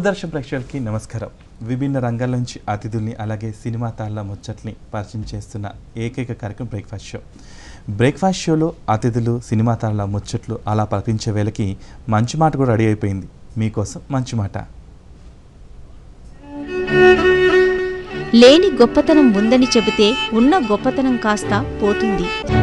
దూరదర్శన్ ప్రేక్షకులకి నమస్కారం విభిన్న రంగాల నుంచి అతిథుల్ని అలాగే సినిమా తాళ్ళ ముచ్చట్ని పరిచయం చేస్తున్న ఏకైక కార్యక్రమం బ్రేక్ఫాస్ట్ షో బ్రేక్ఫాస్ట్ షోలో అతిథులు సినిమా తాళ్ళ ముచ్చట్లు అలా పలకరించే వేళకి మంచి మాట కూడా రెడీ అయిపోయింది మీకోసం మంచి మాట లేని గొప్పతనం ఉందని చెబితే ఉన్న గొప్పతనం కాస్త పోతుంది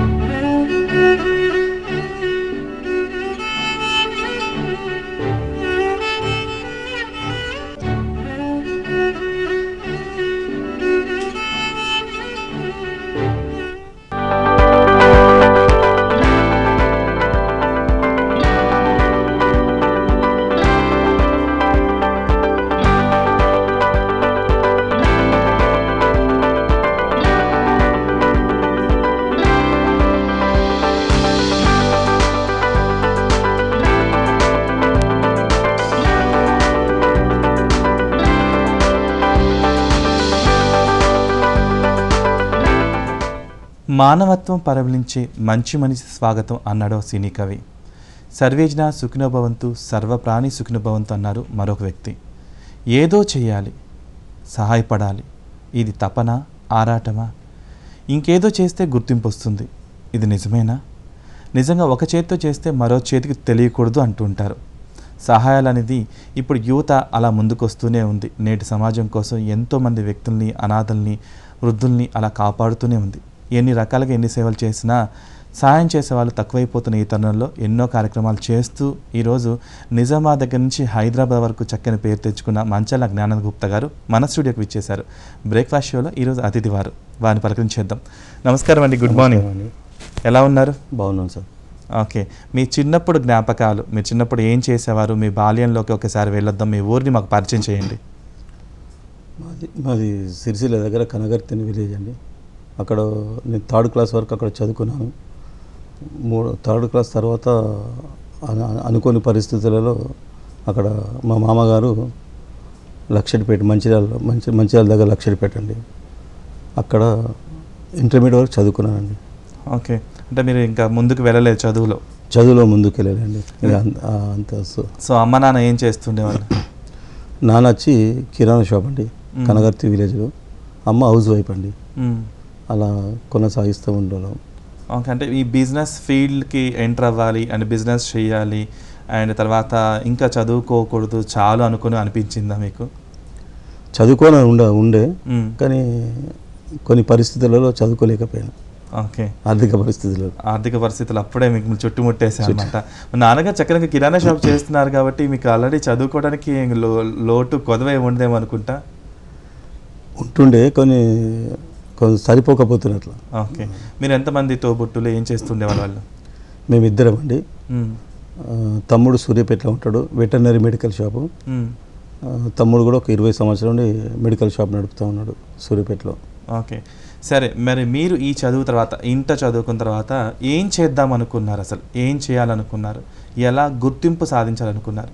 మానవత్వం పరవలించే మంచి మనిషి స్వాగతం అన్నాడో సినీ కవి సర్వేజన సుఖినోభవంతు సర్వప్రాణి సుఖినోభవంతు అన్నారు మరొక వ్యక్తి ఏదో చేయాలి సహాయపడాలి ఇది తపన ఆరాటమా ఇంకేదో చేస్తే గుర్తింపు వస్తుంది ఇది నిజమేనా నిజంగా ఒక చేతితో చేస్తే మరో చేతికి తెలియకూడదు అంటుంటారు సహాయాలు అనేది ఇప్పుడు యువత అలా ముందుకొస్తూనే ఉంది నేటి సమాజం కోసం ఎంతోమంది వ్యక్తుల్ని అనాథల్ని వృద్ధుల్ని అలా కాపాడుతూనే ఉంది ఎన్ని రకాలుగా ఎన్ని సేవలు చేసినా సాయం చేసే వాళ్ళు తక్కువైపోతున్న ఈ తరుణంలో ఎన్నో కార్యక్రమాలు చేస్తూ ఈరోజు నిజామాబాద్ దగ్గర నుంచి హైదరాబాద్ వరకు చక్కని పేరు తెచ్చుకున్న మంచాల జ్ఞానంద గుప్తా గారు మన స్టూడియోకి విచ్చేశారు బ్రేక్ఫాస్ట్ షోలో ఈరోజు అతిథి వారు వారిని పలకరించేద్దాం నమస్కారం అండి గుడ్ మార్నింగ్ అండి ఎలా ఉన్నారు బాగున్నాను సార్ ఓకే మీ చిన్నప్పుడు జ్ఞాపకాలు మీరు చిన్నప్పుడు ఏం చేసేవారు మీ బాల్యంలోకి ఒకసారి వెళ్ళొద్దాం మీ ఊరిని మాకు పరిచయం చేయండి మాది మాది సిరిసిల్ల దగ్గర కనగర్తిని విలేజ్ అండి అక్కడ నేను థర్డ్ క్లాస్ వరకు అక్కడ చదువుకున్నాను మూడు థర్డ్ క్లాస్ తర్వాత అన- అనుకోని పరిస్థితులలో అక్కడ మా మామగారు లక్షడిపేట మంచిర్యాల మంచి మంచిర్యాల దగ్గర లక్షడిపేట అండి అక్కడ ఇంటర్మీడియట్ వరకు చదువుకున్నానండి ఓకే అంటే మీరు ఇంకా ముందుకు వెళ్ళలేదు చదువులో చదువులో ముందుకు వెళ్ళానండి ఇక అంత అంత సో- సో అమ్మ నాన్న ఏం చేస్తుండేవాళ్ళు నాన్న వచ్చి కిరాణా షాప్ అండి మ్మ్. కనగర్తి విలేజ్లో అమ్మ హౌస్ వైఫ్ అండి మ్మ్. అలా కొనసాగిస్తూ ఉండడం ఓకే అంటే ఈ బిజినెస్ ఫీల్డ్కి ఎంటర్ అవ్వాలి అండ్ బిజినెస్ చేయాలి అండ్ తర్వాత ఇంకా చదువుకోకూడదు చాలు అనుకుని అనిపించిందా మీకు చదువుకొని ఉండ ఉండే మ్మ్. కానీ కొన్ని పరిస్థితులలో చదువుకోలేకపోయాను ఓకే ఆర్థిక పరిస్థితులలో ఆర్థిక పరిస్థితులు అప్పుడే మీకు చుట్టుముట్టేసాయి అనమాట నాన్నగారు చక్కగా కిరాణా షాప్ చేస్తున్నారు కాబట్టి మీకు ఆల్రెడీ చదువుకోవడానికి లో లోటు కొదవే ఉండదేమో అనుకుంటా ఉంటుండే కొన్ని కొన్ని సరిపోకపోతున్నట్లు ఓకే మీరు ఎంతమంది తోబుట్టులు ఏం చేస్తుండేవాళ్ళు వాళ్ళు మేమిద్దరం అండి మ్మ్. ఆ, తమ్ముడు సూర్యాపేటలో ఉంటాడు వెటర్నరీ మెడికల్ షాపు మ్మ్. ఆ, తమ్ముడు కూడా ఒక ఇరవై సంవత్సరాల నుండి మెడికల్ షాప్ నడుపుతూ ఉన్నాడు సూర్యాపేటలో ఓకే సరే మరి మీరు ఈ చదువు తర్వాత ఇంటర్ చదువుకున్న తర్వాత ఏం చేద్దాం అనుకున్నారు అసలు ఏం చేయాలనుకున్నారు ఎలా గుర్తింపు సాధించాలనుకున్నారు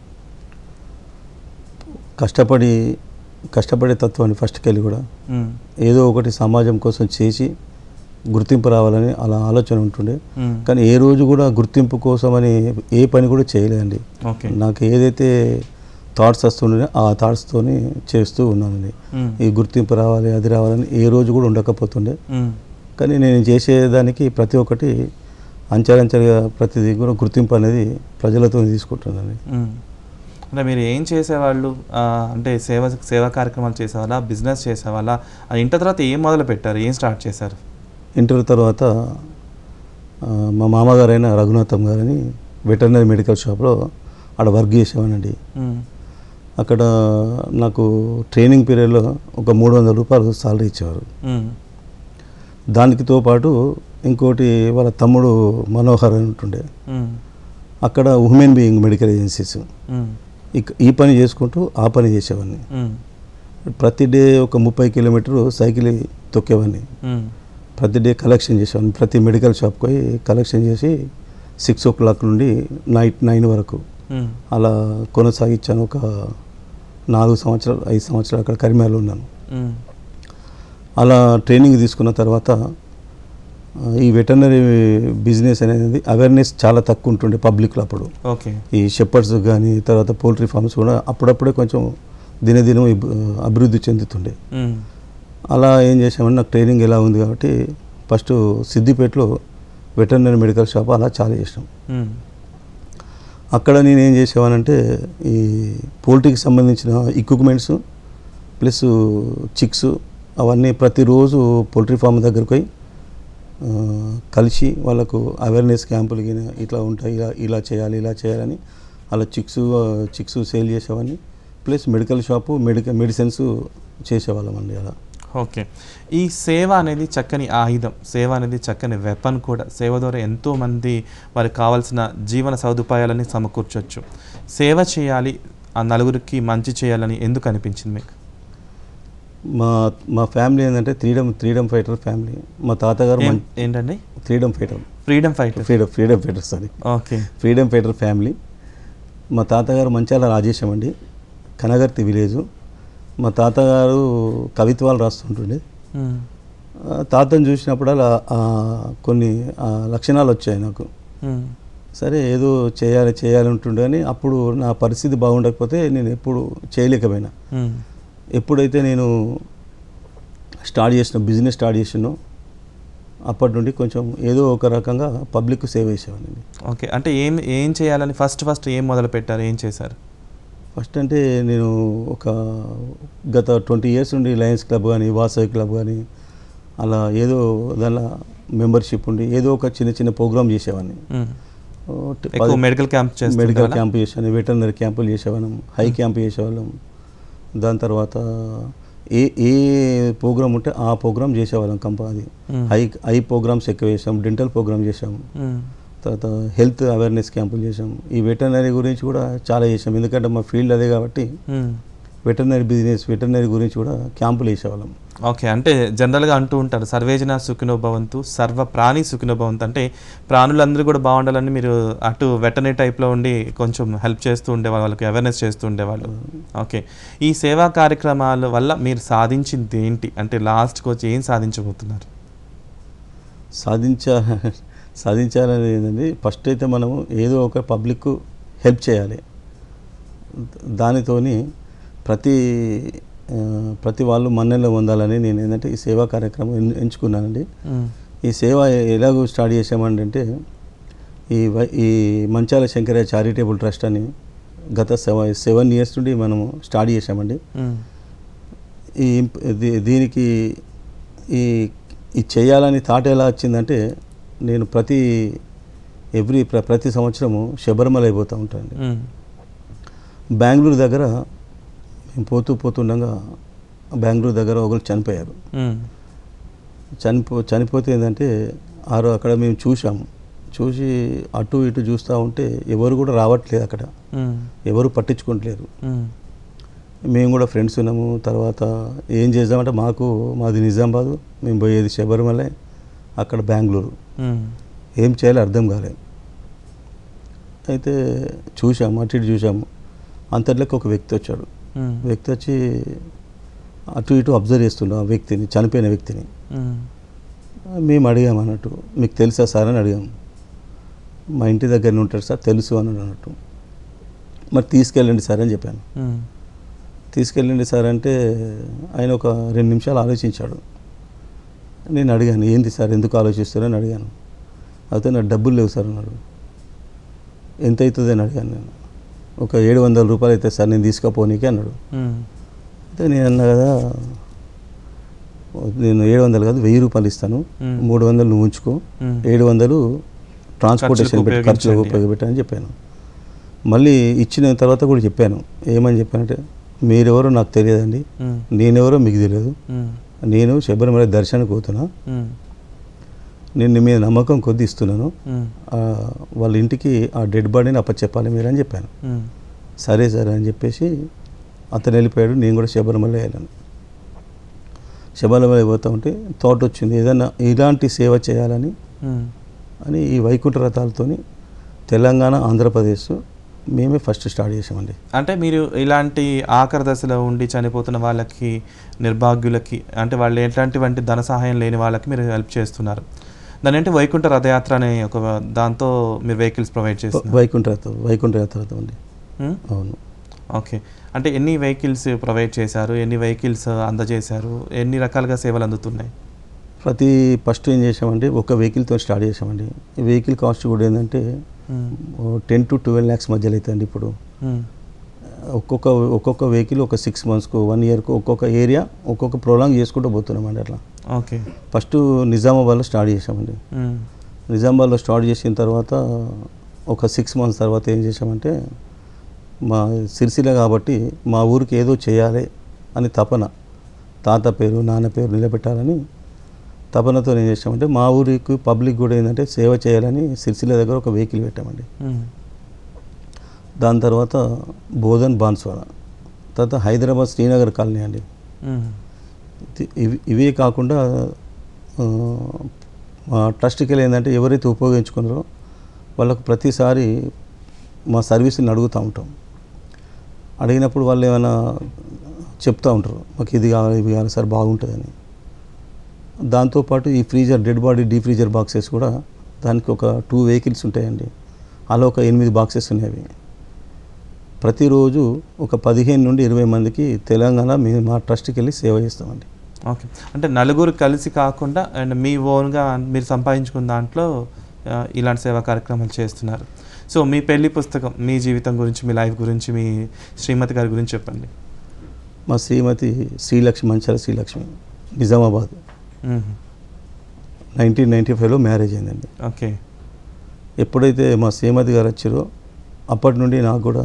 కష్టపడి కష్టపడే తత్వాన్ని ఫస్ట్కి వెళ్ళి కూడా మ్మ్. ఏదో ఒకటి సమాజం కోసం చేసి గుర్తింపు రావాలని అలా ఆలోచన ఉంటుండే మ్మ్. కానీ ఏ రోజు కూడా గుర్తింపు కోసమని ఏ పని కూడా చేయలేదండి ఓకే నాకు ఏదైతే థాట్స్ వస్తుండే ఆ థాట్స్తోని చేస్తూ ఉన్నానండి మ్మ్. ఈ గుర్తింపు రావాలి అది రావాలని ఏ రోజు కూడా ఉండకపోతుండే మ్మ్. కానీ నేను చేసేదానికి ప్రతి ఒక్కటి అంచెలంచెలుగా ప్రతిదీ కూడా గుర్తింపు అనేది ప్రజలతో తీసుకుంటున్నాను మ్మ్. అంటే మీరు ఏం చేసేవాళ్ళు ఆ, అంటే సేవ సేవా కార్యక్రమాలు చేసేవాళ్ళ బిజినెస్ చేసేవాళ్ళ ఆ ఇంటర్ తర్వాత ఏం మొదలు పెట్టారు ఏం స్టార్ట్ చేశారు ఇంటర్ తర్వాత ఆ, మా మామగారైన రఘునాథం గారని వెటర్నరీ మెడికల్ షాప్లో ఆడ వర్క్ చేసేవానండి మ్మ్. అక్కడ నాకు ట్రైనింగ్ పీరియడ్లో ఒక మూడు వందల రూపాయలు సాలరీ ఇచ్చేవారు మ్మ్. దానికితో పాటు ఇంకోటి వాళ్ళ తమ్ముడు మనోహర్ అని ఉంటుండే మ్మ్. అక్కడ ఉమెన్ బీయింగ్ మెడికల్ ఏజెన్సీస్ మ్మ్. ఇక ఈ పని చేసుకుంటూ ఆ పని చేసేవాడిని మ్మ్. ప్రతి డే ఒక ముప్పై కిలోమీటర్లు సైకిల్ తొక్కేవాడిని మ్మ్. ప్రతి డే కలెక్షన్ చేసేవాడిని ప్రతి మెడికల్ షాప్కి పోయి కలెక్షన్ చేసి సిక్స్ ఓ క్లాక్ నుండి నైట్ నైన్ వరకు మ్మ్. అలా కొనసాగించాను ఒక నాలుగు సంవత్సరాలు ఐదు సంవత్సరాలు అక్కడ కరిమేలో ఉన్నాను మ్మ్. అలా ట్రైనింగ్ తీసుకున్న తర్వాత ఆ, ఈ వెటర్నరీ బిజినెస్ అనేది అవేర్నెస్ చాలా తక్కువ ఉంటుండే పబ్లిక్లో అప్పుడు ఓకే ఈ షెపర్డ్స్ కానీ తర్వాత పోల్ట్రీ ఫార్మ్స్ కూడా అప్పుడప్పుడే కొంచెం దినదినం ఇబ్- అభివృద్ధి చెందుతుండే మ్మ్. అలా ఏం చేసామంటే నాకు ట్రైనింగ్ ఎలా ఉంది కాబట్టి ఫస్ట్ సిద్దిపేటలో వెటర్నరీ మెడికల్ షాప్ అలా చాలు చేసినాం మ్మ్. అక్కడ నేను ఏం చేసేవానంటే ఈ పోల్ట్రీకి సంబంధించిన ఎక్విప్మెంట్స్ ప్లస్ చిక్స్ అవన్నీ ప్రతిరోజు పోల్ట్రీ ఫామ్ దగ్గరికి పోయి ఆ, కలిసి వాళ్ళకు అవేర్నెస్ క్యాంపులు గిన ఇట్లా ఉంటాయి ఇలా ఇలా చేయాలి ఇలా చేయాలని అలా చిక్స్ చిక్స్ సేల్ చేసేవాడిని plus medical shop medical medicines చేసేవాళ్ళం అండి అలా ఓకే ఈ సేవ అనేది చక్కని ఆయుధం సేవ అనేది చక్కని వెపన్ కూడా సేవ ద్వారా ఎంతోమంది వారికి కావాల్సిన జీవన సదుపాయాలని సమకూర్చొచ్చు సేవ చేయాలి ఆ నలుగురికి మంచి చేయాలని ఎందుకు అనిపించింది మీకు మా మా ఫ్యామిలీ ఏంటంటే త్రీడమ్ త్రీడమ్ ఫైటర్ ఫ్యామిలీ మా తాతగారు ఏం- ఏంటండి freedom fighter freedom fighter freedom freedom fighter sorry okay freedom fighter family మా తాతగారు మంచాల రాజేశం అండి కనగర్తి విలేజు మా తాతగారు కవిత్వాలు రాస్తుంటుండే మ్మ్. ఆ, తాతను చూసినప్పుడల్లా ఆ, కొన్ని ఆ, లక్షణాలు వచ్చాయి నాకు మ్మ్. సరే ఏదో చేయాలి చేయాలి ఉంటుండే అని అప్పుడు నా పరిస్థితి బాగుండకపోతే నేను ఎప్పుడు చేయలేకపోయినా మ్మ్. ఎప్పుడైతే నేను స్టార్ట్ చేసిన బిజినెస్ స్టార్ట్ చేసినో అప్పటి నుండి కొంచెం ఏదో ఒక రకంగా పబ్లిక్ సేవ్ చేసేవాడిని ఓకే అంటే ఏం ఏం చేయాలని ఫస్ట్ ఫస్ట్ ఏం మొదలు పెట్టారు ఏం చేశారు ఫస్ట్ అంటే నేను ఒక గత ట్వంటీ ఇయర్స్ నుండి లయన్స్ క్లబ్ కానీ వాసవి క్లబ్ కానీ అలా ఏదో దానిలో మెంబర్షిప్ ఉండి ఏదో ఒక చిన్న చిన్న ప్రోగ్రామ్ చేసేవాడిని మ్మ్. ఓ టి- ఎక్కువ పది- మెడికల్ క్యాంప్ మెడికల్ చేస్తారు క్యాంప్ చేశాను వెటర్నరీ క్యాంపులు చేసేవాళ్ళం హై క్యాంప్ చేసేవాళ్ళం దాని తర్వాత ఏ ఏ ప్రోగ్రామ్ ఉంటే ఆ ప్రోగ్రామ్ చేసేవాళ్ళం కంప అది మ్మ్. హై హై ప్రోగ్రామ్స్ ఎక్కువ చేసాం డెంటల్ ప్రోగ్రామ్ చేసాం తర్వాత హెల్త్ అవేర్నెస్ క్యాంపులు చేసాం ఈ వెటర్నరీ గురించి కూడా చాలా చేసాం ఎందుకంటే మా ఫీల్డ్ అదే కాబట్టి వెటర్నరీ బిజినెస్ వెటర్నరీ గురించి కూడా క్యాంపులు వేసేవాళ్ళం ఓకే అంటే జనరల్గా అంటూ ఉంటారు సర్వేజన సుఖినో భవంతు సర్వ ప్రాణి సుఖినో భవంతు అంటే ప్రాణులందరూ కూడా బాగుండాలని మీరు అటు వెటర్నరీ టైప్లో ఉండి కొంచెం హెల్ప్ చేస్తూ ఉండేవాళ్ళు వాళ్ళకి అవేర్నెస్ చేస్తూ ఉండేవాళ్ళు ఓకే ఈ సేవా కార్యక్రమాల వల్ల మీరు సాధించింది ఏంటి అంటే లాస్ట్కి వచ్చి ఏం సాధించబోతున్నారు సాధించా సాధించాలనేది ఏంటంటే ఫస్ట్ అయితే మనము ఏదో ఒక పబ్లిక్ హెల్ప్ చేయాలి దానితోని ప్రతి ఆ, ప్రతి వాళ్ళు మన్నెలో పొందాలని నేను ఏంటంటే ఈ సేవా కార్యక్రమం ఎన్- ఎంచుకున్నానండి ఈ సేవ ఎలాగో స్టార్ట్ చేసామంటే ఈ వై- ఈ మంచాల శంకరయ్య చారిటబుల్ ట్రస్ట్ అని గత సెవ సెవెన్ ఇయర్స్ నుండి మనము స్టార్ట్ చేసామండి ఈ ఇంప్- దీ- దీనికి ఈ ఈ చేయాలని థాట్ ఎలా వచ్చిందంటే నేను ప్రతి ఎవ్రీ ప్ర- ప్రతి సంవత్సరము శబరిమల అయిపోతూ ఉంటానండి బెంగళూరు దగ్గర మేము పోతూ పోతుండగా బెంగళూరు దగ్గర ఒకరు చనిపోయారు చనిపో చనిపోతే ఏంటంటే ఆరు అక్కడ మేము చూసాము చూసి అటు ఇటు చూస్తూ ఉంటే ఎవరు కూడా రావట్లేదు అక్కడ ఎవరు పట్టించుకోవట్లేరు మేము కూడా ఫ్రెండ్స్ ఉన్నాము తర్వాత ఏం చేద్దామంటే మాకు మాది నిజామాబాదు మేము పోయేది శబరిమల అక్కడ బెంగళూరు ఏం చేయాలో అర్థం కాలేదు అయితే చూసాము అటు ఇటు చూసాము అంతట్లోకి ఒక వ్యక్తి వచ్చాడు వ్యక్తి వచ్చి అటు ఇటు అబ్జర్వ్ చేస్తుండే ఆ వ్యక్తిని చనిపోయిన వ్యక్తిని మేము అడిగాము అన్నట్టు మీకు తెలుసా సార్ అని అడిగాము మా ఇంటి దగ్గర ఉంటాడు సార్ తెలుసు అని అన్నట్టు మరి తీసుకెళ్ళండి సార్ అని చెప్పాను తీసుకెళ్ళండి సార్ అంటే ఆయన ఒక రెండు నిమిషాలు ఆలోచించాడు నేను అడిగాను ఏంది సార్ ఎందుకు ఆలోచిస్తారని అడిగాను అయితే నాకు డబ్బులు లేవు సార్ అన్నాడు ఎంత అవుతుంది అని అడిగాను నేను ఒక ఏడు వందల రూపాయలు అయితే సార్ నేను తీసుకుపోనీకి అన్నాడు అయితే నేను అన్నా కదా నేను ఏడు వందలు కాదు వెయ్యి రూపాయలు ఇస్తాను మ్మ్. మూడు వందలు నువ్వు ఉంచుకో మ్మ్. ఏడు వందలు ట్రాన్స్పోర్టేషన్ ఖర్చులకు పెట్టి ఖర్చులకు ఉపయోగించండి. ఉపయోగపెట్టని చెప్పాను మళ్ళీ ఇచ్చిన తర్వాత కూడా చెప్పాను ఏమని చెప్పానంటే మీరెవరో నాకు తెలియదండి నేనెవరో మీకు తెలియదు నేను శబరిమల దర్శనానికి పోతున్నా నేను మీ మీద నమ్మకం కొద్ది ఇస్తున్నాను ఆ, వాళ్ళ ఇంటికి ఆ డెడ్ బాడీని అప్పచెప్పాలి మీరు అని చెప్పాను సరే సరే అని చెప్పేసి అతను వెళ్ళిపోయాడు నేను కూడా శబరిమల వెళ్ళాను శబరిమల పోతా ఉంటే థాట్ వచ్చింది ఏదైనా ఇలాంటి సేవ చేయాలని అని ఈ వైకుంఠ రథాలతోని తెలంగాణ ఆంధ్రప్రదేశ్ మేమే ఫస్ట్ స్టార్ట్ చేసామండి అంటే మీరు ఇలాంటి ఆఖరి దశలో ఉండి చనిపోతున్న వాళ్ళకి నిర్భాగ్యులకి అంటే వాళ్ళు ఎట్లాంటివంటి ధన సహాయం లేని వాళ్ళకి మీరు హెల్ప్ చేస్తున్నారు దాని అంటే వైకుంఠ రథయాత్ర అనే ఒక దాంతో మీరు వెహికల్స్ ప్రొవైడ్ చేస్తున్నారు వైకుంఠ రథం వైకుంఠ రథం అండి మ్మ్? అవును ఓకే అంటే ఎన్ని వెహికల్స్ ప్రొవైడ్ చేశారు ఎన్ని వెహికల్స్ అందజేశారు ఎన్ని రకాలుగా సేవలు అందుతున్నాయి ప్రతి ఫస్ట్ ఏం చేసామంటే ఒక వెహికల్తో స్టార్ట్ చేసామండి ఈ వెహికల్ కాస్ట్ కూడా ఏంటంటే టెన్ టు ట్వెల్వ్ ల్యాక్స్ మధ్యలో అవుతుంది ఇప్పుడు మ్మ్. ఒక్కొక్క ఒక్కొక్క వెహికల్ ఒక సిక్స్ మంత్స్కు వన్ ఇయర్కు ఒక్కొక్క ఏరియా ఒక్కొక్క ప్రొలాంగ్ చేసుకుంటూ పోతున్నామండి అట్లా ఓకే ఫస్ట్ నిజామాబాద్లో స్టార్ట్ చేసామండి మ్మ్. నిజామాబాద్లో స్టార్ట్ చేసిన తర్వాత ఒక సిక్స్ మంత్స్ తర్వాత ఏం చేసామంటే మా సిరిసిల్ల కాబట్టి మా ఊరికి ఏదో చేయాలి అని తపన తాత పేరు నాన్న పేరు నిలబెట్టాలని తపనతో ఏం చేసామంటే మా ఊరికి పబ్లిక్ కూడా ఏంటంటే సేవ చేయాలని సిరిసిల్ల దగ్గర ఒక వెహికల్ పెట్టామండి మ్మ్. దాని తర్వాత బోధన్ బాన్స్వాడ తర్వాత హైదరాబాద్ శ్రీనగర్ కాలనీ అండి మ్మ్. ఇది- ఇవి ఇవే కాకుండా ఆ, మా ట్రస్ట్కి వెళ్ళి ఏంటంటే ఎవరైతే ఉపయోగించుకున్నారో వాళ్ళకు ప్రతిసారి మా సర్వీస్ని అడుగుతూ ఉంటాం అడిగినప్పుడు వాళ్ళు ఏమైనా చెప్తూ ఉంటారు మాకు ఇది కావాలి ఇవి కావాలి సార్ బాగుంటుందని దాంతోపాటు ఈ freezer dead body deep freezer boxes కూడా దానికి ఒక టూ వెహికల్స్ ఉంటాయండి అలా ఒక ఎనిమిది బాక్సెస్ ఉన్నాయి అవి ప్రతిరోజు ఒక పదిహేను నుండి ఇరవై మందికి తెలంగాణ మేము మా ట్రస్ట్కి వెళ్ళి సేవ చేస్తామండి ఓకే అంటే నలుగురు కలిసి కాకుండా అండ్ మీ ఓన్గా మీరు సంపాదించుకున్న దాంట్లో ఆ, ఇలాంటి సేవా కార్యక్రమాలు చేస్తున్నారు సో మీ పెళ్లి పుస్తకం మీ జీవితం గురించి మీ లైఫ్ గురించి మీ శ్రీమతి గారి గురించి చెప్పండి మా శ్రీమతి శ్రీలక్ష్మి మంచాల శ్రీలక్ష్మి నిజామాబాద్ మ్మ్. నైన్టీన్ నైంటీ ఫైవ్లో మ్యారేజ్ అయిందండి ఓకే ఎప్పుడైతే మా శ్రీమతి గారు వచ్చారో అప్పటి నుండి నాకు కూడా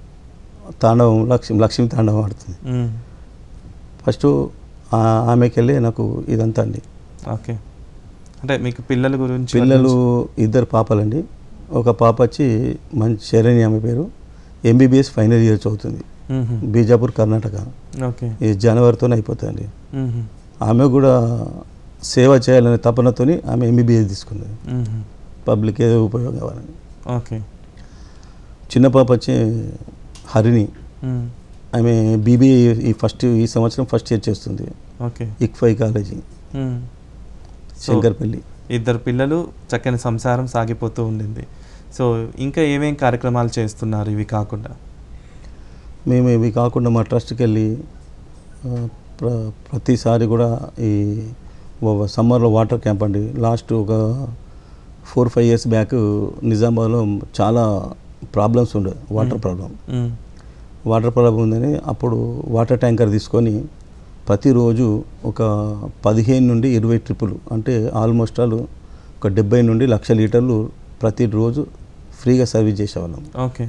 తాండవం లక్ష్మి లక్ష్మి తాండవం ఆడుతుంది మ్మ్. ఫస్ట్ ఆ- ఆమెకి వెళ్ళి నాకు ఇదంతా అండి ఓకే అంటే మీకు పిల్లల గురించి పిల్లలు ఇద్దరు పాపలండి ఒక పాప వచ్చి మంచి శరణి ఆమె పేరు ఎంబీబీఎస్ ఫైనల్ ఇయర్ చదువుతుంది మ్మ్. బీజాపూర్ కర్ణాటక ఓకే ఈ జనవరితోనే అయిపోతుందండి మ్మ్. ఆమె కూడా సేవ చేయాలనే తపనతోని ఆమె ఎంబీబీఎస్ తీసుకుంది మ్మ్. పబ్లిక్ ఏదో ఉపయోగం కావాలని ఓకే చిన్న పాప వచ్చి హరిణి మ్మ్. ఆమె బీబీఏ ఈ ఫస్ట్ ఈ సంవత్సరం ఫస్ట్ ఇయర్ చేస్తుంది ఓకే ఇక్ఫై కాలేజీ మ్మ్. సో శంకర్పల్లి ఇద్దరు పిల్లలు చక్కని సంసారం సాగిపోతూ ఉండింది సో ఇంకా ఏమేం కార్యక్రమాలు చేస్తున్నారు ఇవి కాకుండా మేము ఇవి కాకుండా మా ట్రస్ట్కి వెళ్ళి ఆ, ప్ర ప్రతిసారి కూడా ఈ వ- సమ్మర్లో వాటర్ క్యాంప్ అండి లాస్ట్ ఒక ఫోర్ ఫైవ్ ఇయర్స్ బ్యాక్ నిజామాబాద్లో చాలా ప్రాబ్లమ్స్ ఉండే వాటర్ ప్రాబ్లం మ్మ్. వాటర్ ప్రాబ్లం ఉందని అప్పుడు వాటర్ ట్యాంకర్ తీసుకొని ప్రతిరోజు ఒక పదిహేను నుండి ఇరవై ట్రిప్పులు అంటే ఆల్మోస్ట్ ఆల్ ఒక డెబ్బై నుండి లక్ష లీటర్లు ప్రతిరోజు ఫ్రీగా సర్వీస్ చేసేవాళ్ళం ఓకే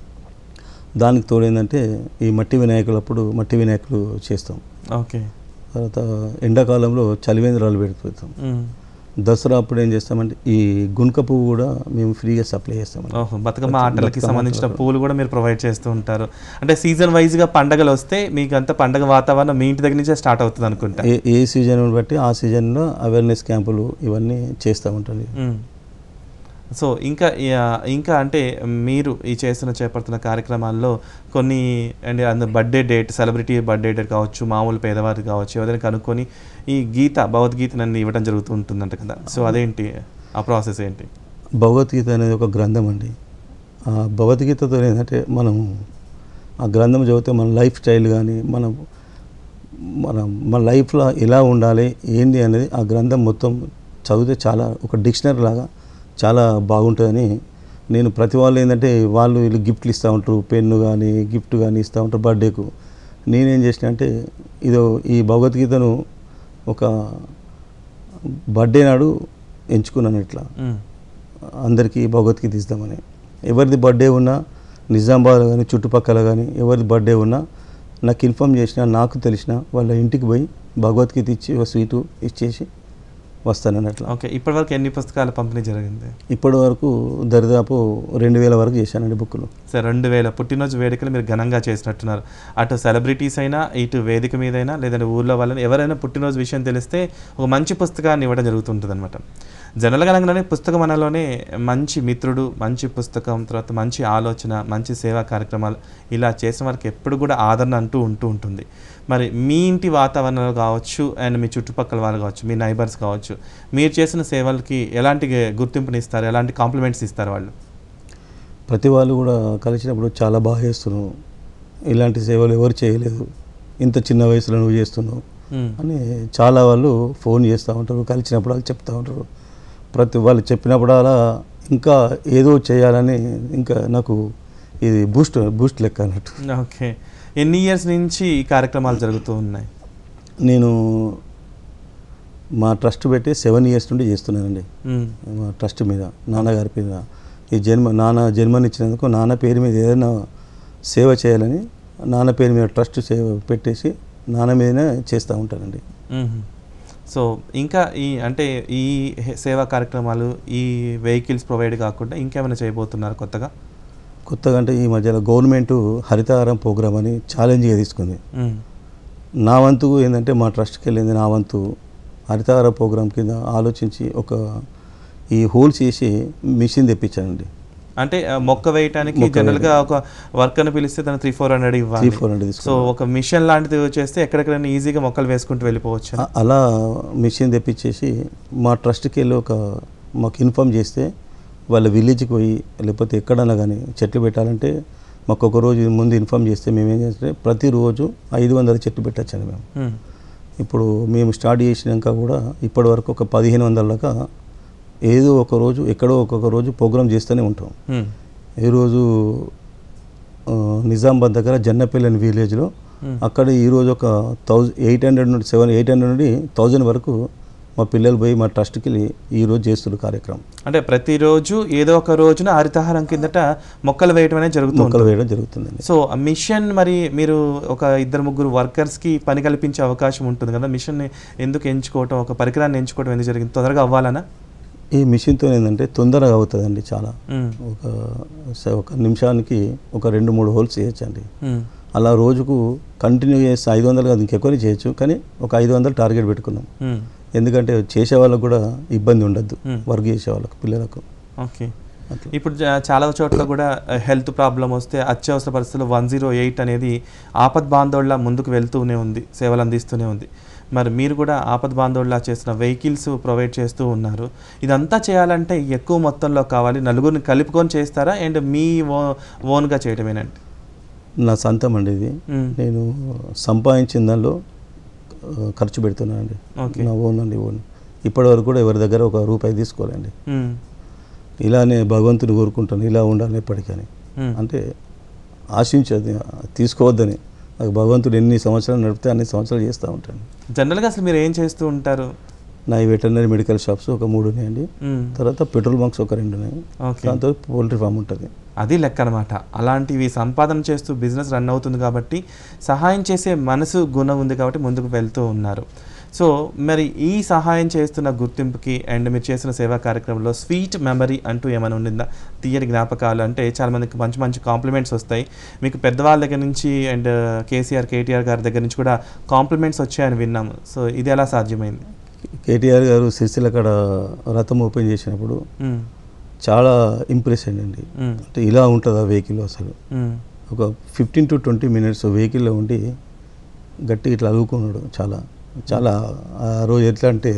దానికి తోడేందంటే ఈ మట్టి వినాయకులప్పుడు మట్టి వినాయకులు చేస్తాం ఓకే తర్వాత ఎండాకాలంలో చలివేంద్రాలు పెడుతాం మ్మ్. దసరా అప్పుడు ఏం చేస్తామంటే ఈ గుంక పువ్వు కూడా మేము ఫ్రీగా సప్లై చేస్తామండి ఓహో బతుకమ్మ ఆటలకి బతుకమ్మ సంబంధించిన ఆటలకు. పూలు కూడా మీరు ప్రొవైడ్ చేస్తూ ఉంటారు అంటే సీజన్ వైజ్గా పండగలు వస్తే మీకు అంతా పండగ వాతావరణం మీ ఇంటి దగ్గర నుంచే స్టార్ట్ అవుతుంది అనుకుంటా ఏ ఏ సీజన్ బట్టి ఆ సీజన్లో అవేర్నెస్ క్యాంపులు ఇవన్నీ చేస్తూ ఉంటుంది మ్మ్. సో ఇంకా యా- ఇంకా అంటే మీరు ఈ చేస్తున్న చేపడుతున్న కార్యక్రమాల్లో కొన్ని అండ్ అందు birthday date celebrity birthday date కావచ్చు మామూలు పేదవారు కావచ్చు ఎవరైనా కనుక్కొని ఈ గీత భగవద్గీత నన్ను ఇవ్వడం జరుగుతూ ఉంటుందంట కదా సో అదేంటి ఆ ప్రాసెస్ ఏంటి భగవద్గీత అనేది ఒక గ్రంథం అండి ఆ భగవద్గీతతో ఏంటంటే మనం ఆ గ్రంథం చదివితే మన లైఫ్ స్టైల్ కానీ మనం మన మన లైఫ్లో ఎలా ఉండాలి ఏంటి అనేది ఆ గ్రంథం మొత్తం చదివితే చాలా ఒక డిక్షనరీ లాగా చాలా బాగుంటుందని నేను ప్రతి వాళ్ళు ఏంటంటే వాళ్ళు వీళ్ళు గిఫ్ట్లు ఇస్తూ ఉంటారు పెన్ను కానీ గిఫ్ట్ కానీ ఇస్తూ ఉంటారు బర్త్డేకు నేనేం చేసిన అంటే ఇదో ఈ భగవద్గీతను ఒక బర్త్డే నాడు ఎంచుకున్నాను ఇట్లా మ్మ్. అందరికీ భగవద్గీత ఇస్తామని ఎవరిది బర్త్డే ఉన్నా నిజామాబాద్ కానీ చుట్టుపక్కల కానీ ఎవరిది బర్త్డే ఉన్నా నాకు ఇన్ఫామ్ చేసిన నాకు తెలిసిన వాళ్ళ ఇంటికి పోయి భగవద్గీత ఇచ్చి ఒక స్వీటు ఇచ్చేసి వస్తానని అట్లా ఓకే ఇప్పటివరకు ఎన్ని పుస్తకాల పంపిణీ జరిగింది ఇప్పటి వరకు దరిదాపు రెండు వేల వరకు చేశానండి బుక్కులు సరే రెండు వేల పుట్టినరోజు వేడుకలు మీరు ఘనంగా చేసినట్టున్నారు అటు సెలబ్రిటీస్ అయినా ఇటు వేదిక మీదైనా లేదంటే ఊర్లో వాళ్ళని ఎవరైనా పుట్టినరోజు విషయం తెలిస్తే ఒక మంచి పుస్తకాన్ని ఇవ్వడం జరుగుతుంటుంది అనమాట జనరల్గా అనగానే పుస్తకం అనలోనే మంచి మిత్రుడు మంచి పుస్తకం తర్వాత మంచి ఆలోచన మంచి సేవా కార్యక్రమాలు ఇలా చేసిన వారికి ఎప్పుడు కూడా ఆదరణ అంటూ ఉంటూ ఉంటుంది మరి మీ ఇంటి వాతావరణంలో కావచ్చు అండ్ మీ చుట్టుపక్కల వాళ్ళు కావచ్చు మీ నైబర్స్ కావచ్చు మీరు చేసిన సేవలకి ఎలాంటి గుర్తింపుని ఇస్తారు ఎలాంటి కాంప్లిమెంట్స్ ఇస్తారు వాళ్ళు ప్రతి వాళ్ళు కూడా కలిసినప్పుడు చాలా బాగా చేస్తున్నావు ఇలాంటి సేవలు ఎవరు చేయలేదు ఇంత చిన్న వయసులో నువ్వు చేస్తున్నావు మ్మ్. అని చాలా వాళ్ళు ఫోన్ చేస్తూ ఉంటారు కలిసినప్పుడు వాళ్ళు చెప్తూ ఉంటారు ప్రతి వాళ్ళు చెప్పినప్పుడు అలా ఇంకా ఏదో చేయాలని ఇంకా నాకు ఇది బూస్ట్ బూస్ట్ లెక్క అన్నట్టు ఓకే ఎన్ని ఇయర్స్ నుంచి ఈ కార్యక్రమాలు జరుగుతూ ఉన్నాయి నేను మా ట్రస్ట్ పెట్టి సెవెన్ ఇయర్స్ నుండి చేస్తున్నానండి మ్మ్. మా ట్రస్ట్ మీద నాన్నగారి మీద ఈ జన్మ నాన్న జన్మనిచ్చినందుకు నాన్న పేరు మీద ఏదైనా సేవ చేయాలని నాన్న పేరు మీద ట్రస్ట్ సేవ పెట్టేసి నాన్న మీదనే చేస్తూ ఉంటానండి మ్మ్. సో ఇంకా ఈ అంటే ఈ హె- సేవా కార్యక్రమాలు ఈ వెహికల్స్ ప్రొవైడ్ కాకుండా ఇంకేమైనా చేయబోతున్నారు కొత్తగా కొత్తగా అంటే ఈ మధ్యలో గవర్నమెంట్ హరితహారం ప్రోగ్రామ్ అని ఛాలెంజ్గా తీసుకుంది మ్మ్. నా వంతు ఏంటంటే మా ట్రస్ట్కి వెళ్ళింది నా వంతు హరితహార ప్రోగ్రామ్ కింద ఆలోచించి ఒక ఈ హోల్స్ చేసి మిషన్ తెప్పించానండి అంటే ఆ, మొక్క వేయటానికి మొక్క జనరల్ గా ఒక వర్కర్ని పిలిస్తే తను త్రీ ఫోర్ హండ్రెడ్ ఇవ్వాలి త్రీ ఫోర్ హండ్రెడ్ సో తీసుకున్నాను ఒక మిషన్ లాంటిది చేస్తే ఎక్కడెక్కడైనా ఈజీగా మొక్కలు వేసుకుంటూ వెళ్ళిపోవచ్చు అ- అలా మిషన్ తెప్పించేసి మా ట్రస్ట్కి వెళ్ళి ఒక మాకు ఇన్ఫామ్ చేస్తే వాళ్ళ విలేజ్కి పోయి లేకపోతే ఎక్కడన్నా కానీ చెట్లు పెట్టాలంటే మాకు ఒక రోజు ముందు ఇన్ఫామ్ చేస్తే మేము ఏం చేస్తే ప్రతిరోజు ఐదు వందల చెట్లు పెట్టచ్చండి మేము మ్మ్. ఇప్పుడు మేము స్టార్ట్ చేసినాక కూడా ఇప్పటి వరకు ఒక పదిహేను వందల దాకా ఏదో ఒక రోజు ఎక్కడో ఒక్కొక్క రోజు ప్రోగ్రామ్ చేస్తూనే ఉంటాం మ్మ్. ఈరోజు ఆ, నిజామాబాద్ దగ్గర జన్నపల్లి అనే విలేజ్లో మ్మ్. అక్కడ ఈరోజు ఒక థౌజండ్ ఎయిట్ హండ్రెడ్ నుండి సెవెన్ ఎయిట్ హండ్రెడ్ నుండి థౌజండ్ వరకు మా పిల్లలు పోయి మా ట్రస్ట్కి వెళ్ళి ఈరోజు చేస్తున్నారు కార్యక్రమం అంటే ప్రతిరోజు ఏదో ఒక రోజున హరితహారం కిందట మొక్కలు వేయటం అనేది జరుగుతూ మొక్కలు ఉంటుంది. వేయడం జరుగుతుందండి సో ఆ మిషన్ మరి మీరు ఒక ఇద్దరు ముగ్గురు వర్కర్స్కి పని కల్పించే అవకాశం ఉంటుంది కదా మిషన్ ఎందుకు ఎంచుకోవటం ఒక పరికరాన్ని ఎంచుకోవటం ఎందుకు జరిగింది తొందరగా అవ్వాలనా ఈ మిషన్తో ఏంటంటే తొందరగా అవుతుందండి చాలా మ్మ్. ఒక స- ఒక నిమిషానికి ఒక రెండు మూడు హోల్స్ చేయొచ్చండి మ్మ్. అలా రోజుకు కంటిన్యూ చేస్తే ఐదు వందలు కాదు ఇంకెక్కువనే చేయొచ్చు కానీ ఒక ఐదు వందలు టార్గెట్ పెట్టుకున్నాం మ్మ్. ఎందుకంటే చేసే వాళ్ళకు కూడా ఇబ్బంది ఉండద్దు Hmm. వర్క్ చేసే వాళ్ళకు పిల్లలకు ఓకే అట్లా ఇప్పుడు జా- చాలా చోట్ల కూడా హెల్త్ ప్రాబ్లం వస్తే అత్యవసర పరిస్థితుల్లో వన్ జీరో ఎయిట్ అనేది ఆపద్ బాంధవుల్లా ముందుకు వెళ్తూనే ఉంది సేవలు అందిస్తూనే ఉంది మరి మీరు కూడా ఆపద్ బాంధవుల్లా చేసిన వెహికల్స్ ప్రొవైడ్ చేస్తూ ఉన్నారు ఇదంతా చేయాలంటే ఎక్కువ మొత్తంలో కావాలి నలుగురిని కలుపుకొని చేస్తారా అండ్ మీ ఓ ఓన్గా చేయడమేనండి నా సొంతం అండి ఇది మ్మ్. నేను సంపాదించిన దానిలో ఆ, ఖర్చు పెడుతున్నానండి ఓకే. నా ఓన్ అండి ఓన్ ఇప్పటివరకు కూడా ఎవరి దగ్గర ఒక రూపాయి తీసుకోవాలండి మ్మ్. ఇలానే భగవంతుని కోరుకుంటాను ఇలా ఉండాలి ఎప్పటికని మ్మ్. అంటే ఆశించదు తీసుకోవద్దని నాకు భగవంతుడు ఎన్ని సంవత్సరాలు నడిపితే అన్ని సంవత్సరాలు చేస్తూ ఉంటాను జనరల్గా అసలు మీరు ఏం చేస్తూ ఉంటారు నా ఈ వెటర్నరీ మెడికల్ షాప్స్ ఒక మూడు ఉన్నాయండి మ్మ్. తర్వాత పెట్రోల్ బంక్స్ ఒక రెండు ఉన్నాయి ఓకే దాంతో పోల్ట్రీ ఫామ్ ఉంటుంది అది లెక్క అనమాట అలాంటివి సంపాదన చేస్తూ బిజినెస్ రన్ అవుతుంది కాబట్టి సహాయం చేసే మనసు గుణం ఉంది కాబట్టి ముందుకు వెళ్తూ ఉన్నారు సో మరి ఈ సహాయం చేస్తున్న గుర్తింపుకి అండ్ మీరు చేసిన సేవా కార్యక్రమంలో స్వీట్ మెమరీ అంటూ ఏమైనా ఉండిందా తీయని జ్ఞాపకాలు అంటే చాలా మందికి మంచి మంచి కాంప్లిమెంట్స్ వస్తాయి మీకు పెద్దవాళ్ళ దగ్గర నుంచి అండ్ కేసీఆర్ కేటీఆర్ గారి దగ్గర నుంచి కూడా కాంప్లిమెంట్స్ వచ్చాయని విన్నాము సో ఇది ఎలా సాధ్యమైంది కేటీఆర్ గారు సిరిసిల్ల కాడ రథం ఓపెన్ చేసినప్పుడు మ్మ్. చాలా ఇంప్రెస్ అయ్యండి మ్మ్. అంటే ఇలా ఉంటుందా వెహికల్ అసలు మ్మ్. ఒక ఫిఫ్టీన్ టు ట్వంటీ మినిట్స్ వెహికల్లో ఉండి గట్టి ఇట్లా అలుగుకున్నాడు చాలా చాలా ఆ రోజు ఎట్లా అంటే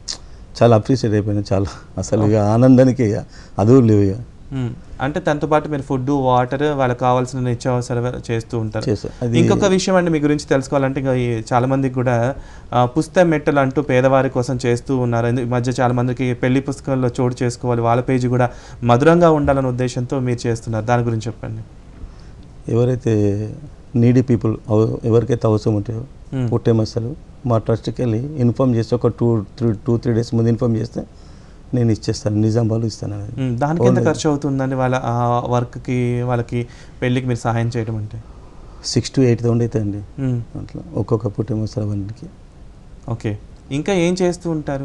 చాలా అప్రిషియేట్ అయిపోయినా చాలా అసలు ఇక ఆనందానికి అదువు లేవు ఇక మ్మ్. అంటే తనతో పాటు మీరు ఫుడ్ వాటర్ వాళ్ళకి కావాల్సిన నిత్యావసర చేస్తూ ఉంటారు చేస్తా. అది- ఇంకొక విషయం అండి మీ గురించి తెలుసుకోవాలంటే ఇంకా ఈ చాలా మందికి కూడా ఆ, పుస్తక మెట్టలు అంటూ పేదవారి కోసం చేస్తూ ఉన్నారు ఎందు- ఈ మధ్య చాలా మందికి పెళ్లి పుస్తకంలో చోటు చేసుకోవాలి వాళ్ళ పేజీ కూడా మధురంగా ఉండాలనే ఉద్దేశంతో మీరు చేస్తున్నారు దాని గురించి చెప్పండి ఎవరైతే నీడీ పీపుల్ ఎవరికైతే అవసరం ఉంటాయో మ్మ్. పుట్టే మసలు మా ట్రస్ట్కి వెళ్ళి ఇన్ఫామ్ చేస్తే ఒక two three two three days ముందు ఇన్ఫామ్ చేస్తే నేను ఇచ్చేస్తాను నిజామాబాద్లో ఇస్తాను అనేది. మ్మ్. దానికి ఎంత ఓన్లీ ఖర్చు అవుతుందండి వాళ్ళ ఆ వర్క్కి వాళ్ళకి పెళ్ళికి మీరు సహాయం చేయడం అంటే సిక్స్ టు ఎయిట్ థౌసండ్ అవుతాయండి మ్మ్. అట్లా ఒక్కొక్క పుట్టే మసాలా బండికి ఓకే ఇంకా ఏం చేస్తూ ఉంటారు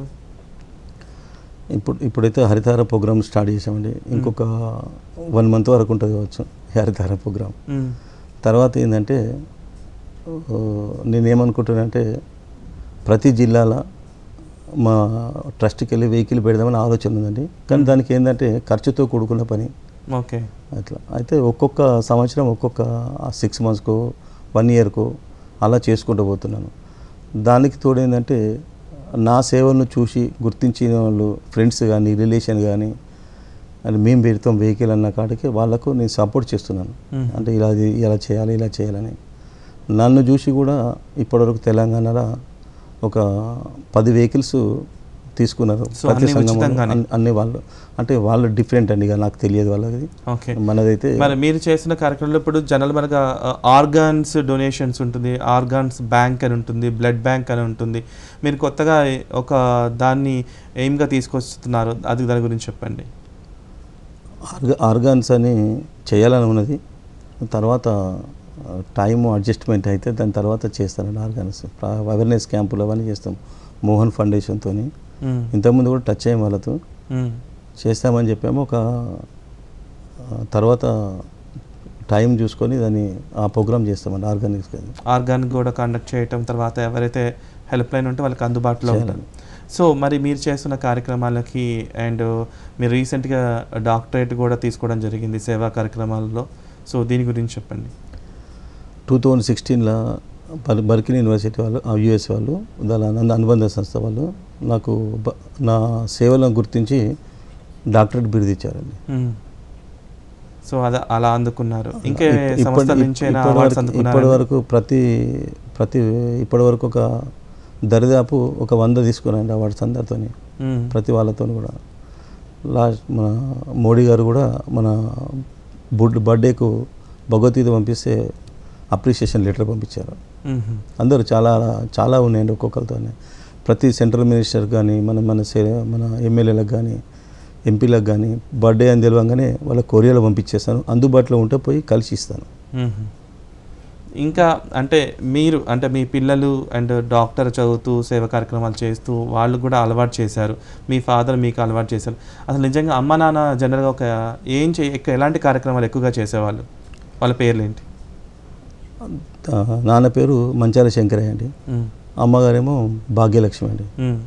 ఇప్పుడు ఇప్పుడైతే హరితార ప్రోగ్రామ్ స్టార్ట్ చేసామండి ఇంకొక వన్ మంత్ వరకు ఉంటుంది కావచ్చు ఈ హరితార ప్రోగ్రామ్ మ్మ్. తర్వాత ఏంటంటే ఆ, నేనేమనుకుంటున్నానంటే ప్రతి జిల్లాల మా ట్రస్ట్కి వెళ్ళి వెహికల్ పెడదామని ఆలోచన ఉందండి కానీ దానికి ఏంటంటే ఖర్చుతో కూడుకున్న పని ఓకే అట్లా అయితే ఒక్కొక్క సంవత్సరం ఒక్కొక్క సిక్స్ మంత్స్కో వన్ ఇయర్కో అలా చేసుకుంటూ పోతున్నాను దానికి తోడు ఏంటంటే నా సేవలను చూసి గుర్తించిన వాళ్ళు ఫ్రెండ్స్ కానీ రిలేషన్ కానీ అని మేము పెడతాం వెహికల్ అన్న కాడికి వాళ్ళకు నేను సపోర్ట్ చేస్తున్నాను మ్మ్. అంటే ఇలా ఇది- ఇలా చేయాలి ఇలా చేయాలని నన్ను చూసి కూడా ఇప్పటివరకు తెలంగాణలో ఒక పది వెహికల్స్ తీసుకున్నారు సో అన్ని ఉచితంగానే? అన్ని- అన్ని వాళ్ళు అంటే వాళ్ళు డిఫరెంట్ అండి ఇక నాకు తెలియదు వాళ్ళది ఓకే మనదైతే మరి మీరు చేసిన కార్యక్రమంలో ఇప్పుడు జనరల్ మనగా ఆర్గాన్స్ డొనేషన్స్ ఉంటుంది ఆర్గాన్స్ బ్యాంక్ అని ఉంటుంది బ్లడ్ బ్యాంక్ అని ఉంటుంది మీరు కొత్తగా ఒక దాన్ని ఎయిమ్గా తీసుకొస్తున్నారు అది దాని గురించి చెప్పండి ఆర్గా ఆర్గాన్స్ అని చేయాలని ఉన్నది తర్వాత టైం అడ్జస్ట్మెంట్ అయితే దాని తర్వాత చేస్తానండి ఆర్గాన్స్ అవేర్నెస్ క్యాంపులు అవన్నీ చేస్తాం మోహన్ ఫౌండేషన్తో మ్మ్. ఇంతకుముందు కూడా టచ్ అయ్యాం వాళ్ళతో మ్మ్. చేస్తామని చెప్పాము ఒక ఆ, తర్వాత టైం చూసుకొని దాన్ని ఆ ప్రోగ్రామ్ చేస్తామండి ఆర్గానిక్స్ ఆర్గానిక్ కూడా కండక్ట్ చేయటం తర్వాత ఎవరైతే హెల్ప్ లైన్ ఉంటే వాళ్ళకి అందుబాటులో చేయాలి. ఉంటుంది సో మరి మీరు చేస్తున్న కార్యక్రమాలకి అండ్ మీరు రీసెంట్గా డాక్టరేట్ కూడా తీసుకోవడం జరిగింది సేవా కార్యక్రమాలలో సో దీని గురించి చెప్పండి టూ థౌజండ్ సిక్స్టీన్లో బర్ బర్కిన్ యూనివర్సిటీ వాళ్ళు యుఎస్ వాళ్ళు దాని అను- అనుబంధ సంస్థ వాళ్ళు నాకు బ- నా సేవలను గుర్తించి డాక్టరేట్ బిరుదు ఇచ్చారండి మ్మ్. సో అలా అలా అందుకున్నారు ఇంకే ఇప్- సంస్థల ఇప్పటి- నుంచి ఇప్పటి అవార్డ్స్ వరకు- ఇప్పటి అందుకున్నారు వరకు ప్రతి ప్రతి ఇప్పటి వరకు ఒక దరిదాపు ఒక వంద తీసుకున్నాండి అవార్డ్స్ అందరితో ప్రతి వాళ్ళతో కూడా లాస్ట్ మన మోడీ గారు కూడా మన బుడ్ బర్త్డేకు భగవద్గీత పంపిస్తే అప్రిషియేషన్ లెటర్ పంపించారు అందరూ చాలా చాలా ఉన్నాయండి ఒక్కొక్కరితోనే ప్రతి సెంట్రల్ మినిస్టర్ కానీ మన మన సే- మన ఎమ్మెల్యేలకు కానీ ఎంపీలకు కానీ బర్త్డే అని తెలియగానే వాళ్ళ కొరియాలో పంపించేస్తాను అందుబాటులో ఉంటే పోయి కలిసి ఇస్తాను ఇంకా అంటే మీరు అంటే మీ పిల్లలు అండ్ డాక్టర్ చదువుతూ సేవ కార్యక్రమాలు చేస్తూ వాళ్ళు కూడా అలవాటు చేశారు మీ ఫాదర్ మీకు అలవాటు చేశారు అసలు నిజంగా అమ్మ నాన్న జనరల్గా ఒక ఏం చే ఎక్కువ ఎలాంటి కార్యక్రమాలు ఎక్కువగా చేసేవాళ్ళు వాళ్ళ పేర్లు ఏంటి ఆ, నాన్న పేరు మంచాల శంకరయ్య అండి మ్మ్. అమ్మగారేమో భాగ్యలక్ష్మి అండి మ్మ్.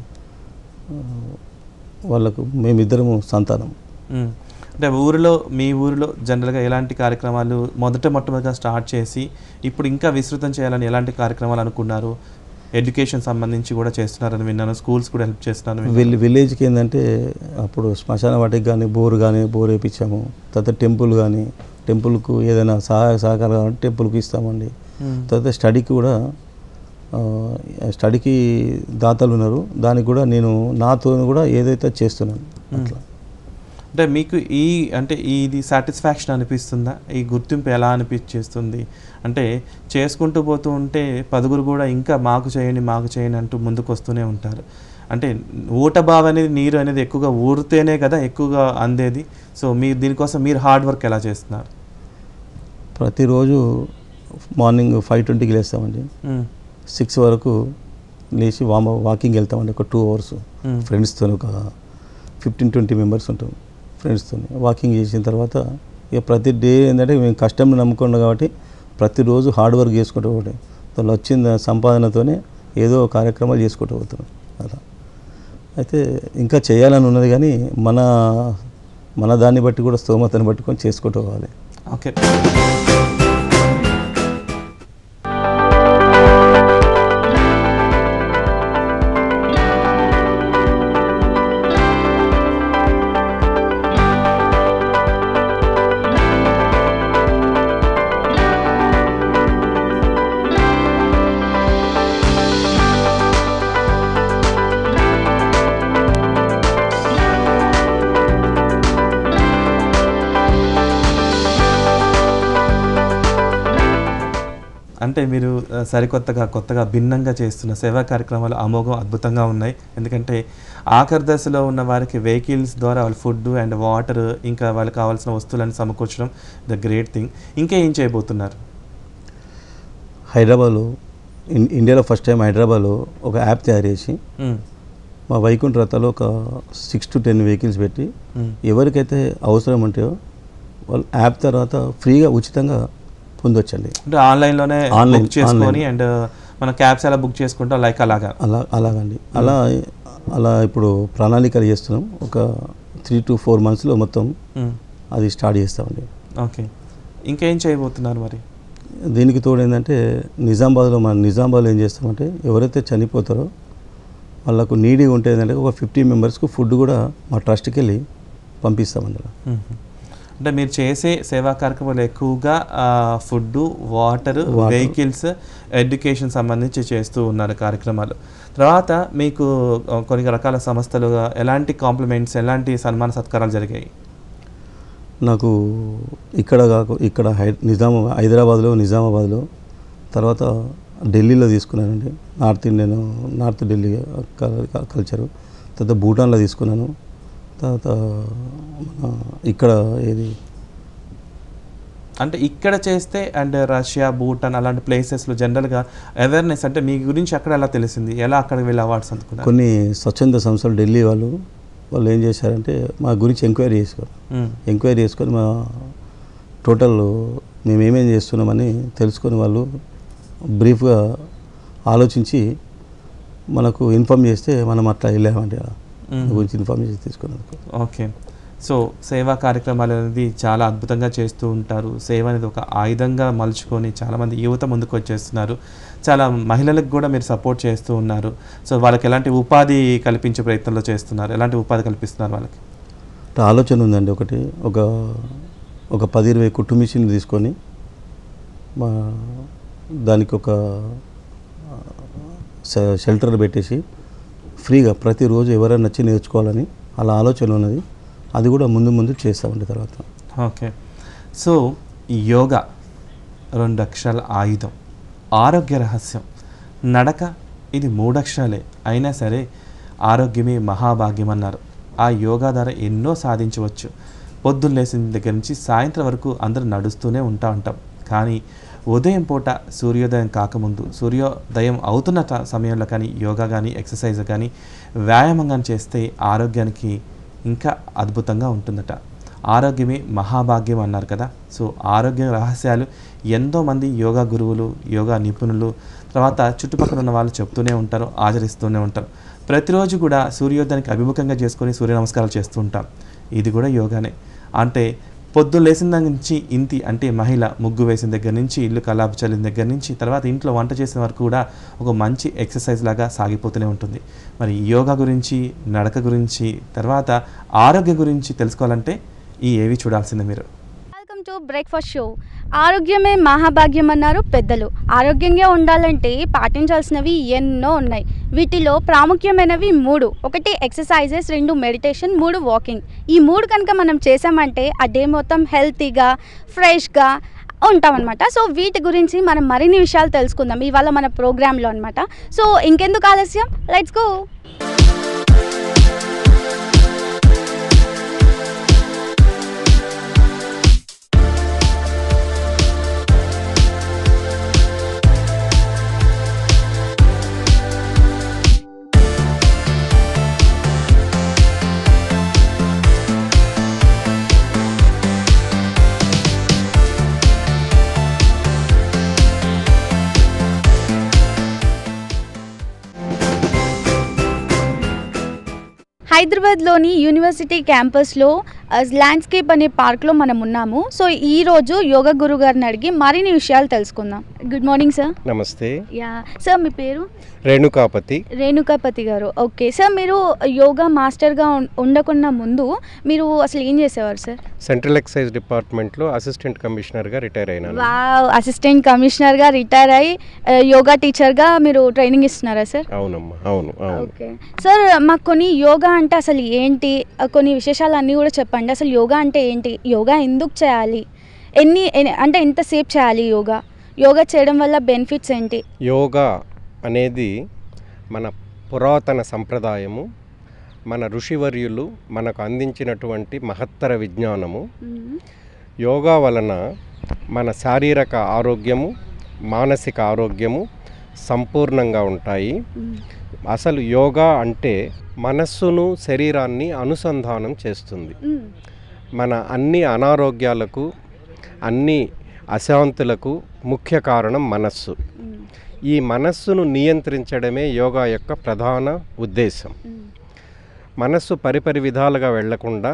వాళ్ళకు మేమిద్దరము సంతానం మ్మ్. అంటే ఊరిలో మీ ఊరిలో జనరల్గా ఎలాంటి కార్యక్రమాలు మొదట మొట్టమొదటిగా స్టార్ట్ చేసి ఇప్పుడు ఇంకా విస్తృతం చేయాలని ఎలాంటి కార్యక్రమాలు అనుకున్నారు ఎడ్యుకేషన్ సంబంధించి కూడా చేస్తున్నారని విన్నాను స్కూల్స్ కూడా హెల్ప్ చేస్తున్నారని విన్నాను. విల్ విలేజ్కి ఏంటంటే అప్పుడు శ్మశాన వాటికి కానీ బోర్ కానీ బోర్ వేయించాము తర్వాత టెంపుల్ కానీ టెంపుల్కు ఏదైనా సహాయ సహకారం కావాలంటే టెంపుల్కి ఇస్తామండి మ్మ్. తర్వాత స్టడీకి కూడా ఆ, స్టడీకి దాతలు ఉన్నారు దానికి కూడా నేను నాతో కూడా ఏదైతే చేస్తున్నాను అట్లా అంటే మీకు ఈ అంటే ఇది సాటిస్ఫాక్షన్ అనిపిస్తుందా ఈ గుర్తింపు ఎలా అనిపించేస్తుంది అంటే చేసుకుంటూ పోతూ ఉంటే పదుగురు కూడా ఇంకా మాకు చేయండి మాకు చేయండి అంటూ ముందుకు వస్తూనే ఉంటారు అంటే ఊట బావ అనేది నీరు అనేది ఎక్కువగా ఊరితేనే కదా ఎక్కువగా అందేది సో మీరు దీనికోసం మీరు హార్డ్ వర్క్ ఎలా చేస్తున్నారు ప్రతిరోజు మార్నింగ్ ఫైవ్ ట్వంటీకి లేస్తామండి మ్మ్. సిక్స్ వరకు లేచి వామ వాకింగ్ వెళ్తామండి ఒక టూ అవర్స్ మ్మ్. ఫ్రెండ్స్తో ఒక ఫిఫ్టీన్ ట్వంటీ మెంబర్స్ ఉంటాం ఫ్రెండ్స్తో వాకింగ్ చేసిన తర్వాత ఇక ప్రతి డే ఏంటంటే మేము కష్టం నమ్ముకున్నాం కాబట్టి ప్రతిరోజు హార్డ్ వర్క్ చేసుకుంటూ పోతే దానిలో వచ్చిన సంపాదనతోనే ఏదో కార్యక్రమాలు చేసుకుంటూ పోతున్నాం అలా అయితే ఇంకా చేయాలని ఉన్నది కానీ మన మన దాన్ని బట్టి కూడా స్తోమతను పట్టుకొని చేసుకుంటూ పోవాలి ఓకే అంటే మీరు ఆ, సరికొత్తగా కొత్తగా భిన్నంగా చేస్తున్న సేవా కార్యక్రమాలు అమోఘం అద్భుతంగా ఉన్నాయి ఎందుకంటే ఆఖరి దశలో ఉన్న వారికి వెహికల్స్ ద్వారా వాళ్ళ ఫుడ్ అండ్ వాటర్ ఇంకా వాళ్ళకి కావాల్సిన వస్తువులను సమకూర్చడం ద గ్రేట్ థింగ్ ఇంకా ఏం చేయబోతున్నారు హైదరాబాద్లో ఇన్- ఇండియాలో ఫస్ట్ టైం హైదరాబాద్లో ఒక యాప్ తయారు చేసి మ్మ్. మా వైకుంఠ రథలో ఒక సిక్స్ టు టెన్ వెహికల్స్ పెట్టి మ్మ్. ఎవరికైతే అవసరం ఉంటాయో వాళ్ళు యాప్ తర్వాత ఫ్రీగా ఉచితంగా పొందొచ్చండి అంటే ఆన్లైన్లోనే Online, బుక్ చేసుకొని online. అండ్ మన క్యాబ్స్ ఎలా బుక్ చేసుకుంటాం లైక్ అలాగా అలా అలాగండి అలా అలా ఇప్పుడు ప్రణాళికలు చేస్తున్నాం ఒక త్రీ టు ఫోర్ మంత్స్లో మొత్తం మ్మ్. అది స్టార్ట్ చేస్తామండి ఓకే ఇంకేం చేయబోతున్నారు మరి దీనికి తోడు ఏంటంటే నిజామాబాద్లో మన నిజామాబాద్లో ఏం చేస్తామంటే ఎవరైతే చనిపోతారో వాళ్ళకు నీడీ ఉంటే ఏంటంటే ఒక ఫిఫ్టీ మెంబర్స్కు ఫుడ్ కూడా మా ట్రస్ట్కి వెళ్ళి పంపిస్తామండి అలా. మ్మ్. అంటే మీరు చేసే సేవా కార్యక్రమాలు ఎక్కువగా food water Water. Vehicles education సంబంధించి చేస్తూ ఉన్నారు కార్యక్రమాలు తర్వాత మీకు ఆ, కొన్ని రకాల సంస్థలు ఎలాంటి కాంప్లిమెంట్స్ ఎలాంటి సన్మాన సత్కారాలు జరిగాయి నాకు ఇక్కడ కాకు ఇక్కడ హై నిజామా హైదరాబాద్లో నిజామాబాద్లో తర్వాత ఢిల్లీలో తీసుకున్నానండి నార్త్ ఇండియన్ నార్త్ ఢిల్లీ కల్- కల్చరు తర్వాత భూటాన్లో తీసుకున్నాను తర్వాత మన ఇక్కడ ఏది అంటే ఇక్కడ చేస్తే అండ్ రష్యా భూటాన్ అలాంటి ప్లేసెస్లో జనరల్గా అవేర్నెస్ అంటే మీ గురించి అక్కడ ఎలా తెలిసింది ఎలా అక్కడికి వెళ్ళి అవార్డ్స్ అందుకున్నారు కొన్ని స్వచ్ఛంద సంస్థలు ఢిల్లీ వాళ్ళు వాళ్ళు ఏం చేశారంటే మా గురించి ఎంక్వైరీ చేసుకోరు మ్మ్. ఎంక్వైరీ చేసుకొని మా టోటల్ మేము ఏమేం చేస్తున్నామని తెలుసుకొని వాళ్ళు బ్రీఫ్గా ఆలోచించి మనకు ఇన్ఫామ్ చేస్తే మనం అట్లా వెళ్ళామండి అలా. మ్మ్. దాని గురించి ఇన్ఫర్మేషన్ తీసుకున్నందుకు ఓకే సో సేవా కార్యక్రమాలు అనేది చాలా అద్భుతంగా చేస్తూ ఉంటారు సేవ అనేది ఒక ఆయుధంగా మలుచుకొని చాలామంది యువత ముందుకు వచ్చేస్తున్నారు చాలా మహిళలకు కూడా మీరు సపోర్ట్ చేస్తూ ఉన్నారు సో వాళ్ళకి ఎలాంటి ఉపాధి కల్పించే ప్రయత్నంలో చేస్తున్నారు ఎలాంటి ఉపాధి కల్పిస్తున్నారు వాళ్ళకి అంటే ఆలోచన ఉందండి ఒకటి ఒక ఒక పది ఇరవై కుట్టు మిషన్ తీసుకొని మా దానికి ఒక షె- షెల్టర్ పెట్టేసి ఫ్రీగా ప్రతిరోజు ఎవరైనా నచ్చి నేర్చుకోవాలని అలా ఆలోచన ఉన్నది అది కూడా ముందు ముందు చేస్తామండి తర్వాత ఓకే సో ఈ యోగా రెండు అక్షరాల ఆయుధం ఆరోగ్య రహస్యం నడక ఇది మూడు అక్షరాలే అయినా సరే ఆరోగ్యమే మహాభాగ్యం అన్నారు ఆ యోగా ద్వారా ఎన్నో సాధించవచ్చు పొద్దున్న లేచిన దగ్గర నుంచి సాయంత్రం వరకు అందరూ నడుస్తూనే ఉంటా ఉంటాం కానీ ఉదయం పూట సూర్యోదయం కాకముందు సూర్యోదయం అవుతున్న ట- సమయంలో కానీ యోగా కానీ ఎక్సర్సైజ్ కానీ వ్యాయామం కానీ చేస్తే ఆరోగ్యానికి ఇంకా అద్భుతంగా ఉంటుందట ఆరోగ్యమే మహాభాగ్యం అన్నారు కదా సో ఆరోగ్య రహస్యాలు ఎంతోమంది యోగా గురువులు యోగా నిపుణులు తర్వాత చుట్టుపక్కల ఉన్న వాళ్ళు చెప్తూనే ఉంటారు ఆచరిస్తూనే ఉంటారు ప్రతిరోజు కూడా సూర్యోదయానికి అభిముఖంగా చేసుకొని సూర్య నమస్కారాలు చేస్తూ ఉంటాం ఇది కూడా యోగానే అంటే పొద్దున్న లేచిన దగ్గర నుంచి ఇంటి అంటే మహిళ ముగ్గు వేసిన దగ్గర నుంచి ఇల్లు కలాపు చల్లిన దగ్గర నుంచి తర్వాత ఇంట్లో వంట చేసిన వరకు కూడా ఒక మంచి ఎక్సర్సైజ్ లాగా సాగిపోతూనే ఉంటుంది మరి ఈ యోగా గురించి నడక గురించి తర్వాత ఆరోగ్యం గురించి తెలుసుకోవాలంటే ఈ ఏవి చూడాల్సిందే మీరు వెల్కమ్ టు బ్రేక్ఫాస్ట్ షో ఆరోగ్యమే మహాభాగ్యం అన్నారు పెద్దలు ఆరోగ్యంగా ఉండాలంటే పాటించాల్సినవి ఎన్నో ఉన్నాయి వీటిలో ప్రాముఖ్యమైనవి మూడు ఒకటి ఎక్సర్సైజెస్ రెండు మెడిటేషన్ మూడు వాకింగ్ ఈ మూడు కనుక మనం చేసామంటే ఆ డే మొత్తం హెల్తీగా ఫ్రెష్గా ఉంటామన్నమాట సో వీటి గురించి మనం మరిన్ని విషయాలు తెలుసుకుందాం ఇవాళ మన ప్రోగ్రాంలో అనమాట సో ఇంకెందుకు ఆలస్యం లెట్స్ గో హైదరాబాద్లోని యూనివర్సిటీ క్యాంపస్లో ఆ, ల్యాండ్స్కేప్ అనే పార్క్లో మనం ఉన్నాము సో ఈ రోజు యోగా గురువు గారిని అడిగి మరిన్ని విషయాలు తెలుసుకుందాం good morning sir namaste yeah sir మీ పేరు రేణుకాపతి రేణుకాపతి గారు ఓకే సార్ మీరు యోగా మాస్టర్గా ఉం- ఉండకుండా ముందు మీరు అసలు ఏం చేసేవారు సార్ సెంట్రల్ ఎక్సైజ్ డిపార్ట్మెంట్లో అసిస్టెంట్ కమిషనర్గా రిటైర్ అయినాను వావ్ అసిస్టెంట్ కమిషనర్గా రిటైర్ అయ్యి ఆ, యోగా టీచర్గా మీరు ట్రైనింగ్ ఇస్తున్నారా సార్ అవునమ్మా అవును అవును ఓకే సార్ మాకు కొన్ని యోగా అంటే అసలు ఏంటి ఆ, కొన్ని విశేషాలు అన్నీ కూడా చెప్పండి అసలు యోగా అంటే ఏంటి యోగా ఎందుకు చేయాలి ఎన్ని ఎన్ని- అంటే ఎంతసేపు చేయాలి యోగా యోగా చేయడం వల్ల బెనిఫిట్స్ ఏంటి యోగా అనేది మన పురాతన సంప్రదాయము మన ఋషివర్యులు మనకు అందించినటువంటి మహత్తర విజ్ఞానము యోగా వలన మన శారీరక ఆరోగ్యము మానసిక ఆరోగ్యము సంపూర్ణంగా ఉంటాయి అసలు యోగా అంటే మనస్సును శరీరాన్ని అనుసంధానం చేస్తుంది మన అన్ని అనారోగ్యాలకు అన్ని అశాంతులకు ముఖ్య కారణం మనస్సు ఈ మనస్సును నియంత్రించడమే యోగా యొక్క ప్రధాన ఉద్దేశం మనస్సు పరిపరి విధాలుగా వెళ్లకుండా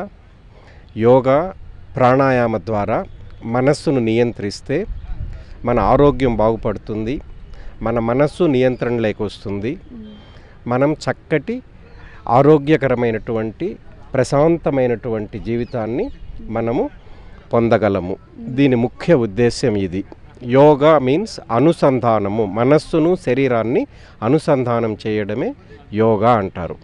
యోగా ప్రాణాయామ ద్వారా మనస్సును నియంత్రిస్తే మన ఆరోగ్యం బాగుపడుతుంది మన మనస్సు నియంత్రణలోకి వస్తుంది మనం చక్కటి ఆరోగ్యకరమైనటువంటి ప్రశాంతమైనటువంటి జీవితాన్ని మనము పొందగలము దీని ముఖ్య ఉద్దేశ్యం ఇది యోగా మీన్స్ అనుసంధానము మనస్సును శరీరాన్ని అనుసంధానం చేయడమే యోగా అంటారు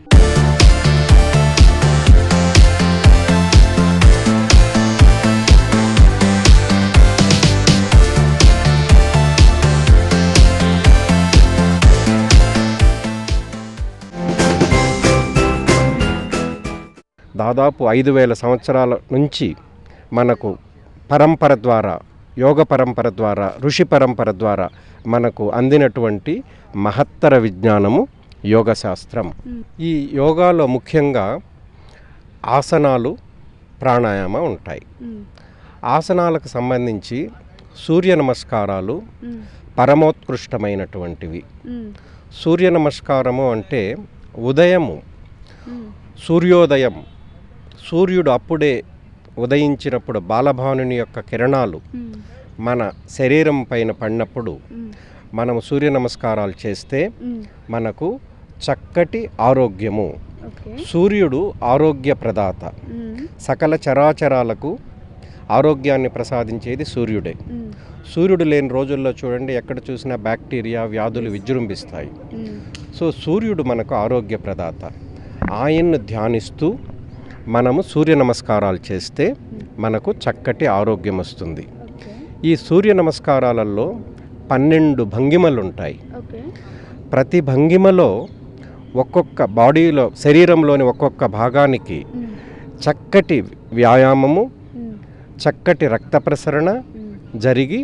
దాదాపు ఐదు వేల సంవత్సరాల నుంచి మనకు పరంపర ద్వారా యోగ పరంపర ద్వారా ఋషి పరంపర ద్వారా మనకు అందినటువంటి మహత్తర విజ్ఞానము యోగ శాస్త్రం ఈ యోగాలో ముఖ్యంగా ఆసనాలు ప్రాణాయామ ఉంటాయి ఆసనాలకు సంబంధించి సూర్య నమస్కారాలు పరమోత్కృష్టమైనటువంటివి సూర్య నమస్కారము అంటే ఉదయము సూర్యోదయం సూర్యుడు అప్పుడే ఉదయించినప్పుడు బాలభానుని యొక్క కిరణాలు మన శరీరం పైన పడినప్పుడు మనం సూర్య నమస్కారాలు చేస్తే మనకు చక్కటి ఆరోగ్యము ఓకే సూర్యుడు ఆరోగ్య ప్రదాత సకల చరాచరాలకు ఆరోగ్యాన్ని ప్రసాదించేది సూర్యుడే సూర్యుడు లేని రోజుల్లో చూడండి ఎక్కడ చూసినా బ్యాక్టీరియా వ్యాధులు విజృంభిస్తాయి సో సూర్యుడు మనకు ఆరోగ్య ప్రదాత ఆయన్ను ధ్యానిస్తూ మనము సూర్య నమస్కారాలు చేస్తే మనకు చక్కటి ఆరోగ్యం వస్తుంది ఓకే ఈ సూర్య నమస్కారాలలో పన్నెండు భంగిమలు ఉంటాయి ఓకే ప్రతి భంగిమలో ఒక్కొక్క బాడీలో శరీరంలోని ఒక్కొక్క భాగానికి చక్కటి వ్యాయామము చక్కటి రక్త ప్రసరణ జరిగి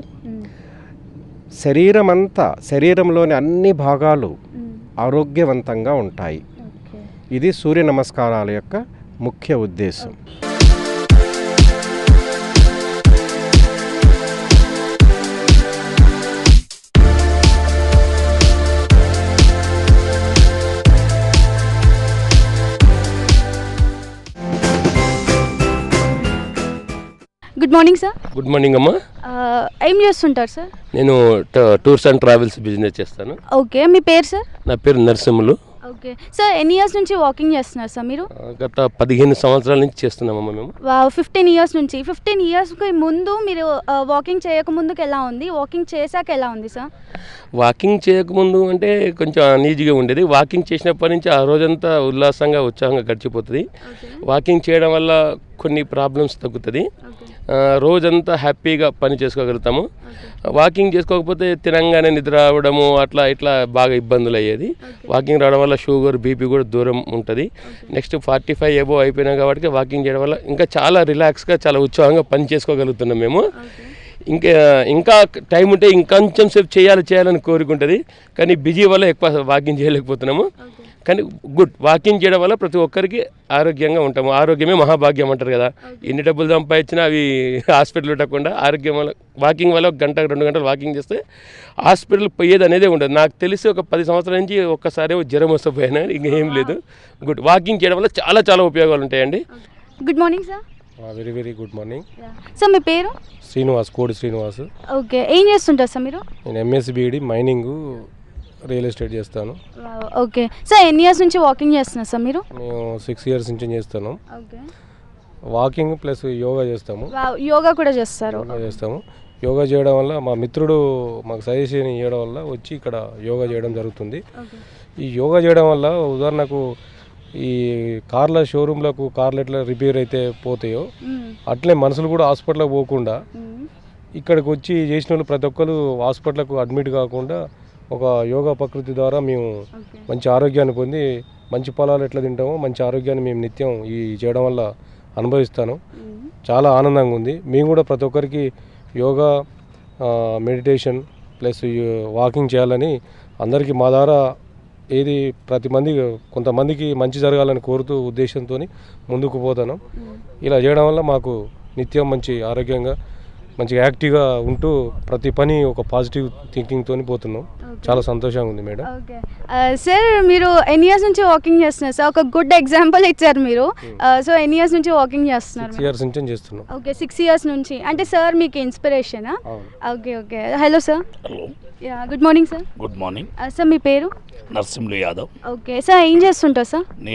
శరీరమంతా శరీరంలోని అన్ని భాగాలు ఆరోగ్యవంతంగా ఉంటాయి ఓకే ఇది సూర్య నమస్కారాల యొక్క ముఖ్య ఉద్దేశం good morning sir good morning అమ్మా ఏం చేస్తుంటారు సార్ నేను ట- టూర్స్ అండ్ ట్రావెల్స్ బిజినెస్ చేస్తాను ఓకే మీ పేరు సార్ నా పేరు నరసింహులు ఓకే సార్ ఎన్ని ఇయర్స్ నుంచి వాకింగ్ చేస్తున్నారు సార్ మీరు ఆ, గత పదిహేను సంవత్సరాల నుంచి చేస్తున్నామమ్మా మేము ఫిఫ్టీన్ ఇయర్స్ నుంచి ఫిఫ్టీన్ ఇయర్స్కి ముందు మీరు వాకింగ్ చేయక ముందుకు ఎలా ఉంది వాకింగ్ చేశాక ఎలా ఉంది సార్ వాకింగ్ చేయకముందు అంటే కొంచెం అనీజీగా ఉండేది వాకింగ్ చేసినప్పటి నుంచి ఆ రోజంతా ఉల్లాసంగా ఉత్సాహంగా గడిచిపోతుంది వాకింగ్ చేయడం వల్ల కొన్ని ప్రాబ్లమ్స్ తగ్గుతుంది ఆ, రోజంతా హ్యాపీగా పని చేసుకోగలుగుతాము వాకింగ్ చేసుకోకపోతే తినంగానే నిద్ర రావడము అట్లా ఇట్లా బాగా ఇబ్బందులు అయ్యేది వాకింగ్ రావడం వల్ల షుగర్ బీపీ కూడా దూరం ఉంటుంది నెక్స్ట్ ఫార్టీ ఫైవ్ ఎబో అయిపోయినా కాబట్టి వాకింగ్ చేయడం వల్ల ఇంకా చాలా రిలాక్స్గా చాలా ఉత్సాహంగా పని చేసుకోగలుగుతున్నాం మేము ఇంకా ఇంకా టైం ఉంటే ఇంకొంచెం సేపు చేయాలి చేయాలని కోరుకుంటుంది కానీ బిజీ వల్ల ఎక్కువ వాకింగ్ చేయలేకపోతున్నాము కానీ గుడ్ వాకింగ్ చేయడం వల్ల ప్రతి ఒక్కరికి ఆరోగ్యంగా ఉంటాము ఆరోగ్యమే మహాభాగ్యం అంటారు కదా ఎన్ని డబ్బులు సంపాదించినా అవి హాస్పిటల్ పెట్టకుండా ఆరోగ్యం వల్ల వాకింగ్ వల్ల ఒక గంట రెండు గంటలు వాకింగ్ చేస్తే హాస్పిటల్ పోయేది అనేది ఉండదు నాకు తెలిసి ఒక పది సంవత్సరాల నుంచి ఒక్కసారి జ్వరం వస్తే పోయినా ఇంకేం లేదు గుడ్ వాకింగ్ చేయడం వల్ల చాలా చాలా ఉపయోగాలు ఉంటాయండి good morning sir very very good morning sir మీ పేరు శ్రీనివాస్ కోడి శ్రీనివాస్ ఓకే ఏం చేస్తుంటారు సార్ మీరు నేను MSc BEd mining real estate చేస్తాను ఓకే సార్ ఎన్ని ఇయర్స్ నుంచి వాకింగ్ చేస్తున్నారు సార్ మీరు మేము సిక్స్ ఇయర్స్ నుంచి చేస్తాను ఓకే వాకింగ్ ప్లస్ యోగా చేస్తాము యోగా కూడా చేస్తారు యోగా చేస్తాము యోగా చేయడం వల్ల మా మిత్రుడు మాకు సజెషన్ ఇవ్వడం వల్ల వచ్చి ఇక్కడ యోగా చేయడం జరుగుతుంది ఈ యోగా చేయడం వల్ల ఉదాహరణకు ఈ కార్ల షోరూంలకు కార్లు ఎట్లా రిపేర్ అయితే పోతాయో అట్లే మనుషులు కూడా హాస్పిటల్కి పోకుండా ఇక్కడికి వచ్చి చేసిన వాళ్ళు ప్రతి ఒక్కరు హాస్పిటల్కు అడ్మిట్ కాకుండా ఒక యోగా ప్రకృతి ద్వారా మేము మంచి ఆరోగ్యాన్ని పొంది మంచి పొలాలు ఎట్లా తింటామో మంచి ఆరోగ్యాన్ని మేము నిత్యం ఈ చేయడం వల్ల అనుభవిస్తాను చాలా ఆనందంగా ఉంది మేము కూడా ప్రతి ఒక్కరికి యోగా ఆ, మెడిటేషన్ ప్లస్ ఈ వాకింగ్ చేయాలని అందరికీ మా ద్వారా ఏది ప్రతి మంది కొంతమందికి మంచి జరగాలని కోరుతూ ఉద్దేశంతో ముందుకు పోతాను ఇలా చేయడం వల్ల మాకు నిత్యం మంచి ఆరోగ్యంగా మంచి యాక్టివ్గా ఉంటూ ప్రతి పని ఒక పాజిటివ్ థింకింగ్తో పోతున్నాం చాలా సంతోషంగా ఉంది మేడం ఓకే సార్ మీరు ఎన్ని ఇయర్స్ నుంచి వాకింగ్ చేస్తున్నారు సార్ ఒక గుడ్ ఎగ్జాంపుల్ ఇచ్చారు మీరు సో ఎన్ని ఇయర్స్ నుంచి వాకింగ్ చేస్తున్నారు సిక్స్ ఇయర్స్ నుంచి చేస్తున్నాం ఓకే సిక్స్ ఇయర్స్ నుంచి అంటే సార్ మీకు ఇన్స్పిరేషనా అవును okay okay hello sir hello ya good morning sir good morning sir మీ పేరు నరసింహులు యాదవ్ ఓకే సార్ ఏం చేస్తుంటారు సార్ నేను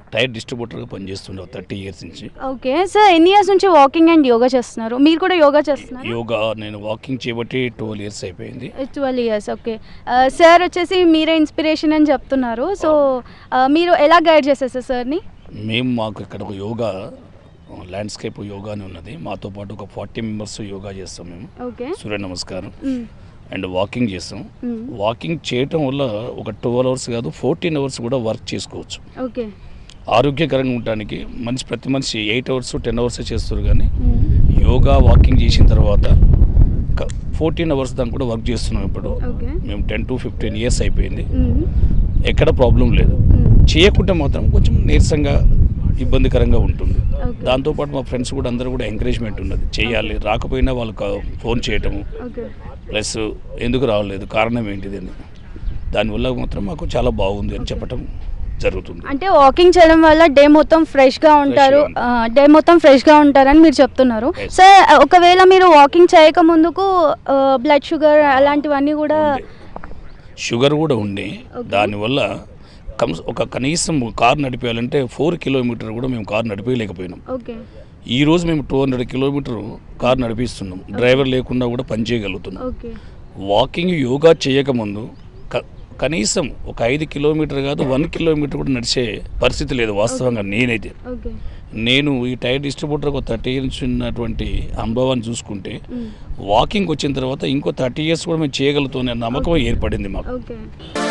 టైర్ డిస్ట్రిబ్యూటర్గా పనిచేస్తుండే థర్టీ ఇయర్స్ నుంచి ఓకే సార్ ఎన్ని ఇయర్స్ నుంచి వాకింగ్ అండ్ యోగా చేస్తున్నారు మీరు కూడా యోగా చేస్తున్నారు యోగా నేను వాకింగ్ చేయబట్టి ట్వెల్వ్ ఇయర్స్ అయిపోయింది ట్వెల్వ్ ఇయర్స్ ఓకే సార్ వచ్చేసి మీరే ఇన్స్పిరేషన్ అని చెప్తున్నారు సో మీరు ఎలా గైడ్ చేస్తారు సార్ని మేము మాకు ఇక్కడ ఒక యోగా ల్యాండ్స్కేప్ యోగా అని ఉన్నది మాతో పాటు ఒక ఫార్టీ మెంబర్స్ యోగా చేస్తాం మేము ఓకే సూర్య నమస్కారం అండ్ వాకింగ్ చేస్తాం Mm. వాకింగ్ చేయటం వల్ల ఒక ట్వెల్వ్ అవర్స్ కాదు ఫోర్టీన్ అవర్స్ కూడా వర్క్ చేసుకోవచ్చు ఓకే ఆరోగ్యకరంగా ఉండటానికి మనిషి ప్రతి మనిషి ఎయిట్ అవర్స్ టెన్ అవర్స్ చేస్తారు కానీ యోగా వాకింగ్ చేసిన తర్వాత ఫోర్టీన్ అవర్స్ దాకా కూడా వర్క్ చేస్తున్నాం ఇప్పుడు ఓకే మేము టెన్ టు ఫిఫ్టీన్ ఇయర్స్ అయిపోయింది ఎక్కడ ప్రాబ్లం లేదు చేయకుంటే మాత్రం కొంచెం నీరసంగా ఇబ్బందికరంగా ఉంటుంది Okay. దాంతోపాటు మా ఫ్రెండ్స్ కూడా అందరూ కూడా ఎంకరేజ్మెంట్ ఉన్నది చేయాలి రాకపోయినా వాళ్ళకి ఫోన్ చేయటము ఓకే ప్లస్ ఎందుకు రావలేదు కారణం ఏంటిది అని దానివల్ల మాత్రం మాకు చాలా బాగుంది అని చెప్పటం జరుగుతుంది అంటే వాకింగ్ చేయడం వల్ల డే మొత్తం ఫ్రెష్గా ఉంటారు Fresh గా డే మొత్తం ఫ్రెష్గా ఉంటారని మీరు చెప్తున్నారు Yes. సార్ ఒకవేళ మీరు వాకింగ్ చేయక ముందుకు బ్లడ్ షుగర్ అలాంటివన్నీ కూడా షుగర్ కూడా ఉండి Okay. దానివల్ల కమ్ ఒక కనీసం కార్ నడిపేయాలంటే ఫోర్ కిలోమీటర్ కూడా మేము కార్ నడిపేయలేకపోయినాం ఓకే ఈ రోజు మేము టూ హండ్రెడ్ కిలోమీటర్ కార్ నడిపిస్తున్నాం డ్రైవర్ లేకుండా కూడా పని చేయగలుగుతున్నాం ఓకే వాకింగ్ యోగా చేయకముందు క కనీసం ఒక ఐదు కిలోమీటర్ కాదు వన్ కిలోమీటర్ కూడా నడిచే పరిస్థితి లేదు వాస్తవంగా నేనైతే ఓకే నేను ఈ టైర్ డిస్ట్రిబ్యూటర్ ఒక థర్టీ ఇయర్స్ ఉన్నటువంటి అనుభవాన్ని చూసుకుంటే వాకింగ్ వచ్చిన తర్వాత ఇంకో థర్టీ ఇయర్స్ కూడా మేము చేయగలుగుతాం అనే నమ్మకం ఏర్పడింది మాకు ఓకే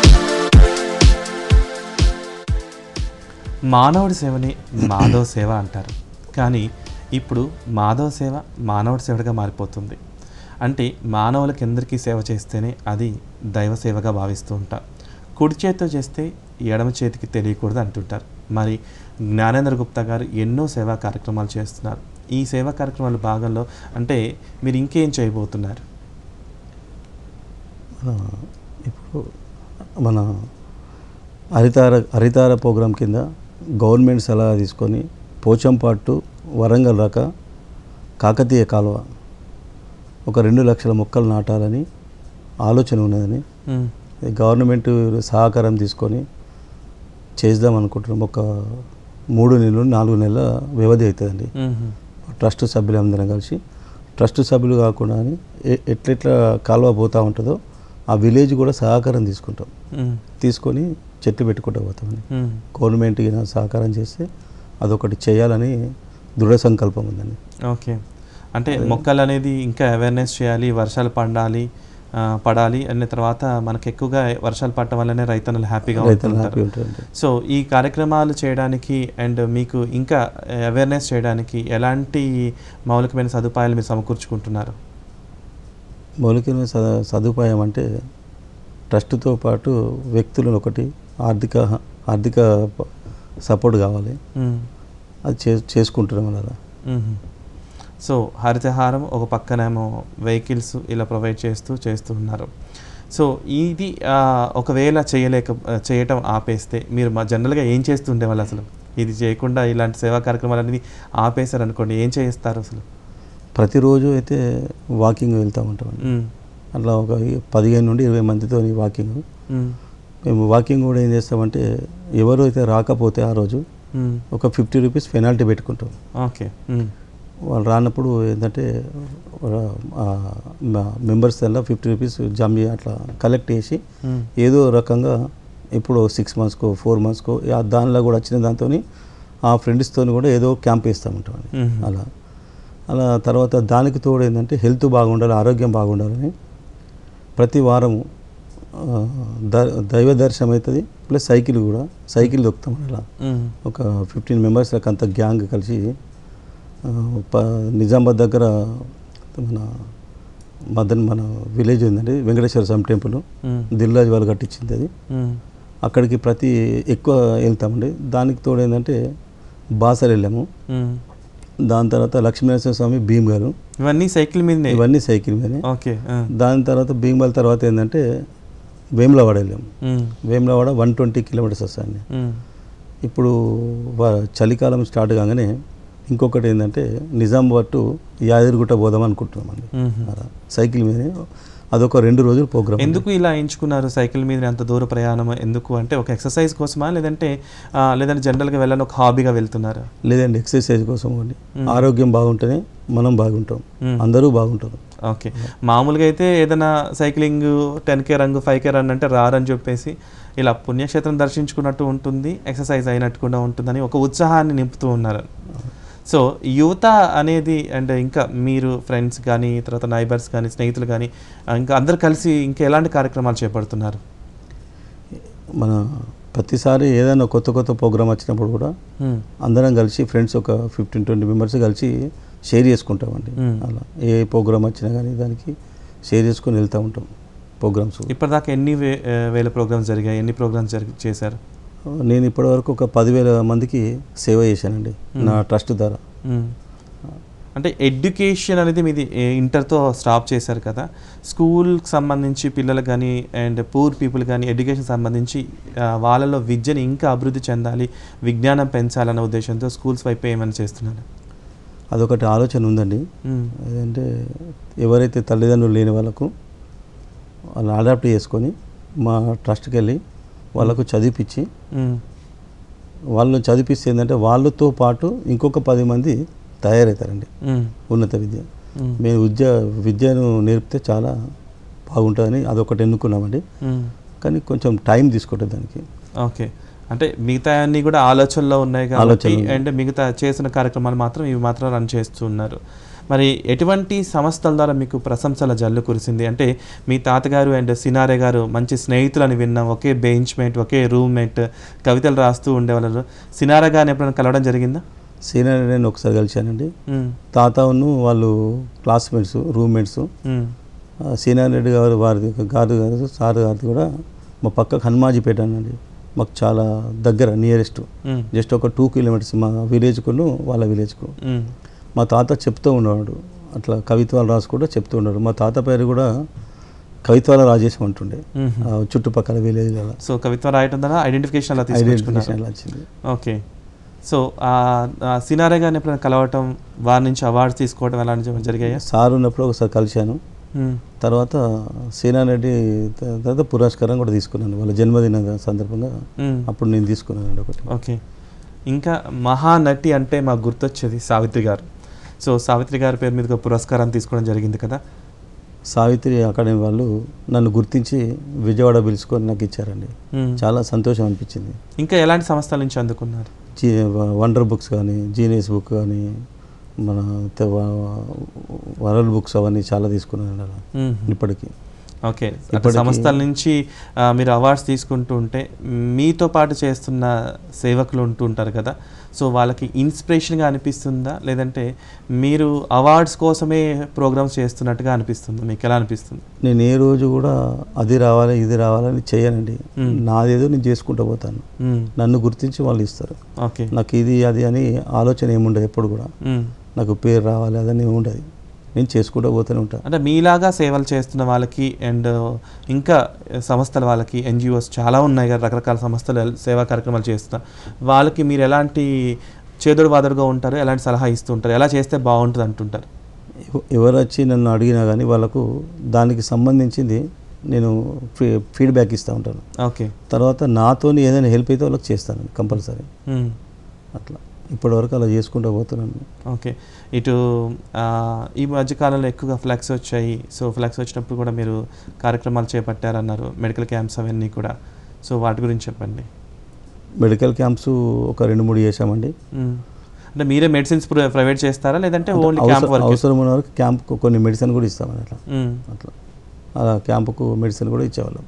మానవుడి సేవని మాధవ సేవ అంటారు కానీ ఇప్పుడు మాధవ సేవ మానవుడి సేవగా మారిపోతుంది అంటే మానవులకి ఎందరికీ సేవ చేస్తేనే అది దైవ సేవగా భావిస్తూ ఉంటారు కుడి చేతితో చేస్తే ఎడమ చేతికి తెలియకూడదు అంటుంటారు మరి జ్ఞానేంద్ర గుప్తా గారు ఎన్నో సేవా కార్యక్రమాలు చేస్తున్నారు ఈ సేవా కార్యక్రమాల భాగంలో అంటే మీరు ఇంకేం చేయబోతున్నారు మన ఇప్పుడు మన హరితార హరితార ప్రోగ్రాం కింద గవర్నమెంట్ సలహా తీసుకొని పోచంపాటు వరంగల్ రక కాకతీయ కాలువ ఒక రెండు లక్షల మొక్కలు నాటాలని ఆలోచన ఉన్నదని మ్మ్. గవర్నమెంట్ సహకారం తీసుకొని చేద్దాం అనుకుంటున్నాం ఒక మూడు నెలలు నాలుగు నెలల వ్యవధి అవుతుందండి మ్మ్. ట్రస్ట్ సభ్యులందరం కలిసి ట్రస్ట్ సభ్యులు కాకుండా అని ఎ- ఎట్లెట్లా కాలువ పోతూ ఉంటుందో ఆ విలేజ్ కూడా సహకారం తీసుకుంటాం మ్మ్. తీసుకొని చెట్లు పెట్టుకుంటూ పోతామని మ్మ్. గవర్నమెంట్కి నా సహకారం చేస్తే అదొకటి చేయాలని దృఢ సంకల్పం ఉందండి ఓకే అంటే మొక్కలు అనేది ఇంకా అవేర్నెస్ చేయాలి వర్షాలు పడాలి ఆ, పడాలి అనే తర్వాత మనకు ఎక్కువగా వర్షాలు పడటం వల్లనే రైతన్నలు హ్యాపీగా రైతులు ఉంటుంటారు హ్యాపీ ఉంటారండి సో ఈ కార్యక్రమాలు చేయడానికి అండ్ మీకు ఇంకా అవేర్నెస్ చేయడానికి ఎలాంటి మౌలికమైన సదుపాయాలు మీరు సమకూర్చుకుంటున్నారు మౌలికమైన స- సదుపాయం అంటే ట్రస్ట్తో పాటు వ్యక్తులను ఒకటి ఆర్థిక ఆర్థిక ప- సపోర్ట్ కావాలి మ్మ్. అది చే చేసుకుంటున్నాం అలా మ్మ్. సో హరితహారం ఒక పక్కనేమో వెహికల్స్ ఇలా ప్రొవైడ్ చేస్తూ చేస్తూ ఉన్నారు సో ఇది ఆ, ఒకవేళ చేయలేక చేయటం ఆపేస్తే మీరు మా జనరల్గా ఏం చేస్తూ ఉండేవాళ్ళు అసలు ఇది చేయకుండా ఇలాంటి సేవా కార్యక్రమాలు అనేవి ఆపేశారు అనుకోండి ఏం చేస్తారు అసలు ప్రతిరోజు అయితే వాకింగ్ వెళ్తూ ఉంటామండి మ్మ్. అట్లా ఒక పదిహేను నుండి ఇరవై మందితో వాకింగ్ మ్మ్. మేము వాకింగ్ కూడా ఏం చేస్తామంటే ఎవరు అయితే రాకపోతే ఆ రోజు మ్మ్. ఒక ఫిఫ్టీ రూపీస్ పెనాల్టీ పెట్టుకుంటాం ఓకే మ్మ్. వాళ్ళు రానప్పుడు ఏంటంటే మెంబర్స్ అలా ఫిఫ్టీ రూపీస్ జమ్మి అట్లా కలెక్ట్ చేసి మ్మ్. ఏదో రకంగా ఇప్పుడు సిక్స్ మంత్స్కో ఫోర్ మంత్స్కో ఆ దానిలో కూడా వచ్చిన దాంతో ఆ ఫ్రెండ్స్తో కూడా ఏదో క్యాంప్ వేస్తూ ఉంటామండి మ్మ్. అలా అలా తర్వాత దానికి తోడు ఏంటంటే హెల్త్ బాగుండాలి ఆరోగ్యం బాగుండాలని ప్రతి వారము ఆ, ద దైవ దర్శనం అవుతుంది ప్లస్ సైకిల్ కూడా సైకిల్ దొక్కుతాం అలా మ్మ్. ఒక ఫిఫ్టీన్ మెంబర్స్ అంత గ్యాంగ్ కలిసి ఆ, ప నిజామాబాద్ దగ్గర మన మదన్ మన విలేజ్ ఉందండి వెంకటేశ్వర స్వామి టెంపుల్ మ్మ్. దిల్రాజు వాళ్ళు కట్టించింది అది మ్మ్. అక్కడికి ప్రతి ఎక్కువ వెళ్తామండి దానికి తోడు ఏంటంటే బాసర్ వెళ్ళాము మ్మ్. దాని తర్వాత లక్ష్మీనరసింహ స్వామి భీమ్గాలు ఇవన్నీ సైకిల్ మీదనే ఇవన్నీ సైకిల్ మీదనే ఓకే ఆ. దాని తర్వాత భీమ్గాల తర్వాత ఏంటంటే వేములవాడ వెళ్ళాము మ్మ్. వేములవాడ వన్ ట్వంటీ కిలోమీటర్స్ వస్తాయండి మ్మ్. ఇప్పుడు వ- చలికాలం స్టార్ట్ కాగానే ఇంకొకటి ఏంటంటే నిజామాబాద్ టు యాదగిరిగుట్ట పోదాం అనుకుంటున్నామండి మ్మ్. అలా సైకిల్ మీద అదొక రెండు రోజులు ప్రోగ్రామ్ ఎందుకు ఇలా ఎంచుకున్నారు సైకిల్ మీద అంత దూర ప్రయాణం ఎందుకు అంటే ఒక ఎక్సర్సైజ్ కోసమా లేదంటే ఆ, లేదంటే జనరల్గా వెళ్ళని ఒక హాబీగా వెళ్తున్నారా లేదండి ఎక్సర్సైజ్ కోసం అండి మ్మ్. ఆరోగ్యం బాగుంటేనే మనం బాగుంటాం మ్మ్. అందరూ బాగుంటారు ఓకే మామూలుగా అయితే ఏదైనా సైక్లింగ్ టెన్ కే రంగు ఫైవ్ కే రన్ అంటే రారని చెప్పేసి ఇలా పుణ్యక్షేత్రం దర్శించుకున్నట్టు ఉంటుంది ఎక్సర్సైజ్ అయినట్టు కూడా ఉంటుందని ఒక ఉత్సాహాన్ని నింపుతూ ఉన్నారు సో యువత అనేది అండ్ ఇంకా మీరు ఫ్రెండ్స్ కానీ తర్వాత నైబర్స్ కానీ స్నేహితులు కానీ ఇంకా అందరు కలిసి ఇంకా ఎలాంటి కార్యక్రమాలు చేపడుతున్నారు మన ప్రతిసారి ఏదైనా కొత్త కొత్త ప్రోగ్రామ్ వచ్చినప్పుడు కూడా మ్మ్. అందరం కలిసి ఫ్రెండ్స్ ఒక ఫిఫ్టీన్ ట్వంటీ మెంబర్స్ కలిసి షేర్ చేసుకుంటామండి మ్మ్. అలా ఏ ప్రోగ్రామ్ వచ్చినా కానీ దానికి షేర్ చేసుకొని వెళ్తూ ఉంటాం ప్రోగ్రామ్స్ ఇప్పటిదాకా ఎన్ని వే ఆ, వేల ప్రోగ్రామ్స్ జరిగాయి ఎన్ని ప్రోగ్రామ్స్ జరిగి చేశారు నేను ఇప్పటివరకు ఒక పదివేల మందికి సేవ చేశానండి నా ట్రస్ట్ ద్వారా మ్మ్. అంటే ఎడ్యుకేషన్ అనేది మీది ఏ- ఇంటర్తో స్టాప్ చేశారు కదా స్కూల్కి సంబంధించి పిల్లలకు కానీ అండ్ పూర్ పీపుల్ కానీ ఎడ్యుకేషన్ సంబంధించి ఆ, వాళ్ళలో విద్యని ఇంకా అభివృద్ధి చెందాలి విజ్ఞానం పెంచాలన్న ఉద్దేశంతో స్కూల్స్ వైపు ఏమైనా చేస్తున్నారు అదొకటి ఆలోచన ఉందండి ఏంటంటే ఎవరైతే తల్లిదండ్రులు లేని వాళ్ళకు వాళ్ళని అడాప్ట్ చేసుకొని మా ట్రస్ట్కి వెళ్ళి వాళ్ళకు చదివిపించి వాళ్ళని చదివిస్తే ఏంటంటే వాళ్ళతో పాటు ఇంకొక పది మంది తయారవుతారండి ఉన్నత విద్య మేము విద్య విద్యను నేర్పితే చాలా బాగుంటుందని అదొకటి ఎన్నుకున్నామండి కానీ కొంచెం టైం తీసుకుంటుంది దానికి ఓకే అంటే మిగతా అన్ని కూడా ఆలోచనలో ఉన్నాయి కాబట్టి ఆలోచనలు ఉన్నాయి. అండ్ మిగతా చేసిన కార్యక్రమాలు మాత్రం ఇవి మాత్రం రన్ చేస్తున్నారు మరి ఎటువంటి సంస్థల ద్వారా మీకు ప్రశంసల జల్లు కురిసింది అంటే మీ తాతగారు అండ్ సినారే గారు మంచి స్నేహితులని విన్నాం ఒకే బెంచ్ మేట్ ఒకే రూమ్ మేట్ కవితలు రాస్తూ ఉండేవాళ్ళు సినారే గారిని ఎప్పుడైనా కలవడం జరిగిందా సీనియర్ నేను ఒకసారి కలిశానండి మ్మ్. తాతను వాళ్ళు క్లాస్మేట్స్ రూమ్మేట్స్ మ్మ్. సీనియర్ రెడ్డి గారు వారిది గారు గారు సార్ గారిది కూడా మా పక్కకు హనుమాజీపేట అండి మాకు చాలా దగ్గర నియరెస్ట్ మ్మ్. జస్ట్ ఒక టూ కిలోమీటర్స్ మా విలేజ్కును వాళ్ళ విలేజ్కు మ్మ్. మా తాత చెప్తూ ఉండేవాడు అట్లా కవిత్వాలు రాసి కూడా చెప్తూ ఉన్నాడు మా తాత పేరు కూడా కవిత్వాల రాజేశం అంటుండే మ్మ్. ఆ చుట్టుపక్కల విలేజ్లలో సో కవిత్వం రాయటం ద్వారా ఐడెంటిఫికేషన్ అలా తీసుకొచ్చుకున్నారు ఐడెంటిఫికేషన్ అలా వచ్చింది ఓకే సో ఆ, ఆ సినారే గారిని ఎప్పుడైనా కలవటం వారి నుంచి అవార్డ్స్ తీసుకోవడం అలాంటివి జరిగాయా సార్ ఉన్నప్పుడు ఒకసారి కలిశాను మ్మ్. తర్వాత సీనారెడ్డి త- తర్వాత పురస్కారం కూడా తీసుకున్నాను వాళ్ళ జన్మదిన సందర్భంగా మ్మ్. అప్పుడు నేను తీసుకున్నాను ఒకటి ఓకే ఇంకా మహానటి అంటే మాకు గుర్తొచ్చేది సావిత్రి గారు సో సావిత్రి గారి పేరు మీద ఒక పురస్కారం తీసుకోవడం జరిగింది కదా సావిత్రి అకాడమీ వాళ్ళు నన్ను గుర్తించి విజయవాడ పిలుచుకొని నాకు ఇచ్చారండి మ్మ్. చాలా సంతోషం అనిపించింది ఇంకా ఎలాంటి సంస్థల నుంచి అందుకున్నారు జీ వండర్ బుక్స్ కానీ జీనియస్ బుక్ కానీ మన తె- వ- వరల్డ్ బుక్స్ అవన్నీ చాలా తీసుకున్నాను అలా మ్మ్. ఇప్పటికీ ఓకే అటు ఇప్పటికీ- సంస్థల నుంచి ఆ, మీరు అవార్డ్స్ తీసుకుంటూ ఉంటే మీతో పాటు చేస్తున్న సేవకులు ఉంటూ ఉంటారు కదా సో వాళ్ళకి ఇన్స్పిరేషన్గా అనిపిస్తుందా లేదంటే మీరు అవార్డ్స్ కోసమే ప్రోగ్రామ్స్ చేస్తున్నట్టుగా అనిపిస్తుందా మీకు ఎలా అనిపిస్తుంది నేను ఏ రోజు కూడా అది రావాలి ఇది రావాలని చేయనండి మ్మ్. నాదేదో నేను చేసుకుంటూ పోతాను మ్మ్. నన్ను గుర్తించి వాళ్ళు ఇస్తారు ఓకే నాకు ఇది అది అని ఆలోచన ఏముండదు ఎప్పుడు కూడా మ్మ్. నాకు పేరు రావాలి అదని ఏముండదు నేను చేసుకుంటూ పోతూనే ఉంటాను అంటే మీలాగా సేవలు చేస్తున్న వాళ్ళకి అండ్ ఇంకా సంస్థల వాళ్ళకి ఎన్జిఓస్ చాలా ఉన్నాయి కదా రకరకాల సంస్థలు ఎల్- సేవా కార్యక్రమాలు చేస్తున్నారు వాళ్ళకి మీరు ఎలాంటి చేదుడు వాదుడుగా ఉంటారు ఎలాంటి సలహా ఇస్తూ ఉంటారు ఎలా చేస్తే బాగుంటుంది అంటుంటారు ఎవ- ఎవరు వచ్చి నన్ను అడిగినా కానీ వాళ్ళకు దానికి సంబంధించింది నేను ఫీ ఫీడ్బ్యాక్ ఇస్తూ ఉంటాను ఓకే తర్వాత నాతోని ఏదైనా హెల్ప్ అయితే వాళ్ళకి చేస్తాను కంపల్సరీ మ్మ్. అట్లా ఇప్పటివరకు అలా చేసుకుంటూ పోతున్నాను ఓకే ఇటు ఆ, ఈ మధ్యకాలంలో ఎక్కువగా ఫ్లెక్స్ వచ్చాయి సో ఫ్లెక్స్ వచ్చినప్పుడు కూడా మీరు కార్యక్రమాలు చేపట్టారన్నారు మెడికల్ క్యాంప్స్ అవన్నీ కూడా సో వాటి గురించి చెప్పండి మెడికల్ క్యాంప్స్ ఒక రెండు మూడు చేసామండి మ్మ్. అంటే మీరే మెడిసిన్స్ ప్రొవైడ్ చేస్తారా లేదంటే అంటే ఓన్లీ అవసరం- క్యాంప్ వరకు అవసరం ఉన్న వరకు క్యాంప్కు కొన్ని మెడిసిన్ కూడా ఇస్తామని అట్లా అట్లా అలా క్యాంపుకు మెడిసిన్ కూడా ఇచ్చేవాళ్ళం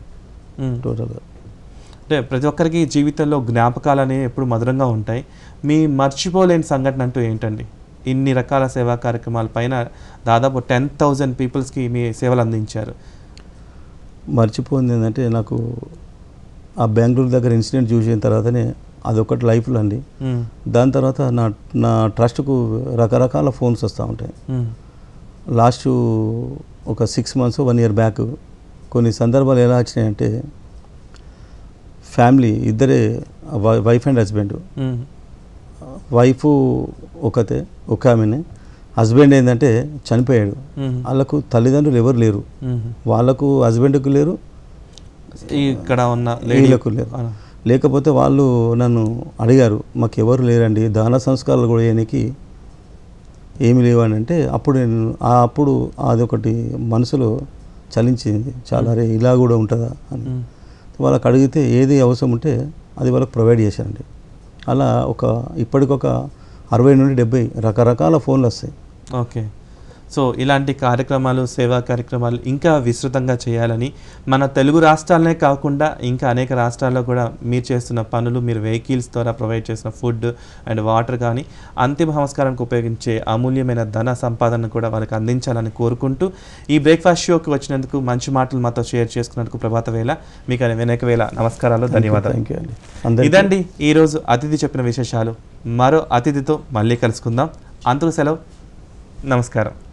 టోటల్గా అంటే ప్రతి ఒక్కరికి జీవితంలో జ్ఞాపకాలు అనేవి ఎప్పుడు మధురంగా ఉంటాయి మీ మర్చిపోలేని సంఘటన అంటూ ఏంటండి ఇన్ని రకాల సేవా కార్యక్రమాల పైన దాదాపు టెన్ థౌజండ్ పీపుల్స్కి మీ సేవలు అందించారు మర్చిపోయింది ఏంటంటే నాకు ఆ బెంగళూరు దగ్గర ఇన్సిడెంట్ చూసిన తర్వాతనే అదొకటి లైఫ్లో అండి మ్మ్. దాని తర్వాత నా నా ట్రస్ట్కు రకరకాల ఫోన్స్ వస్తూ ఉంటాయి మ్మ్. లాస్ట్ ఒక six months one year back కొన్ని సందర్భాలు ఎలా వచ్చినాయంటే ఫ్యామిలీ ఇద్దరే వైఫ్ అండ్ హస్బెండ్ మ్మ్. వైఫ్ ఒకతే ఒక ఆమెనే హస్బెండ్ ఏంటంటే చనిపోయాడు మ్మ్. వాళ్ళకు తల్లిదండ్రులు ఎవరు లేరు మ్మ్. వాళ్ళకు హస్బెండ్కు లేరు ఇక్కడ ఉన్న లేడీ వీళ్ళకు లేరు లేకపోతే వాళ్ళు నన్ను అడిగారు మాకు ఎవరు లేరండి దాన సంస్కారాలు కూడా చేయడానికి ఏమి లేవు అని అంటే అప్పుడు నేను ఆ అప్పుడు అదొకటి మనసులో చలించింది చాలా రే ఇలా కూడా ఉంటుందా అని మ్మ్. వాళ్ళకి అడిగితే ఏది అవసరం ఉంటే అది వాళ్ళకి ప్రొవైడ్ చేశానండి అలా ఒక ఇప్పటికొక అరవై నుండి డెబ్బై రకరకాల ఫోన్లు వస్తాయి ఓకే సో ఇలాంటి కార్యక్రమాలు సేవా కార్యక్రమాలు ఇంకా విస్తృతంగా చేయాలని మన తెలుగు రాష్ట్రాలనే కాకుండా ఇంకా అనేక రాష్ట్రాల్లో కూడా మీరు చేస్తున్న పనులు మీరు వెహికల్స్ ద్వారా ప్రొవైడ్ చేసిన ఫుడ్ అండ్ వాటర్ కానీ అంతిమ సంస్కారానికి ఉపయోగించే అమూల్యమైన ధన సంపాదన కూడా వాళ్ళకి అందించాలని కోరుకుంటూ ఈ బ్రేక్ఫాస్ట్ షోకి వచ్చినందుకు మంచి మాటలు మాతో షేర్ చేసుకున్నందుకు ప్రభాత వేళ మీకు వెనక వేళ నమస్కారాలు ధన్యవాదాలు థ్యాంక్ యూ అండి అందరికీ ఇదండి ఈరోజు అతిథి చెప్పిన విశేషాలు మరో అతిథితో మళ్ళీ కలుసుకుందాం అంతకు సెలవు నమస్కారం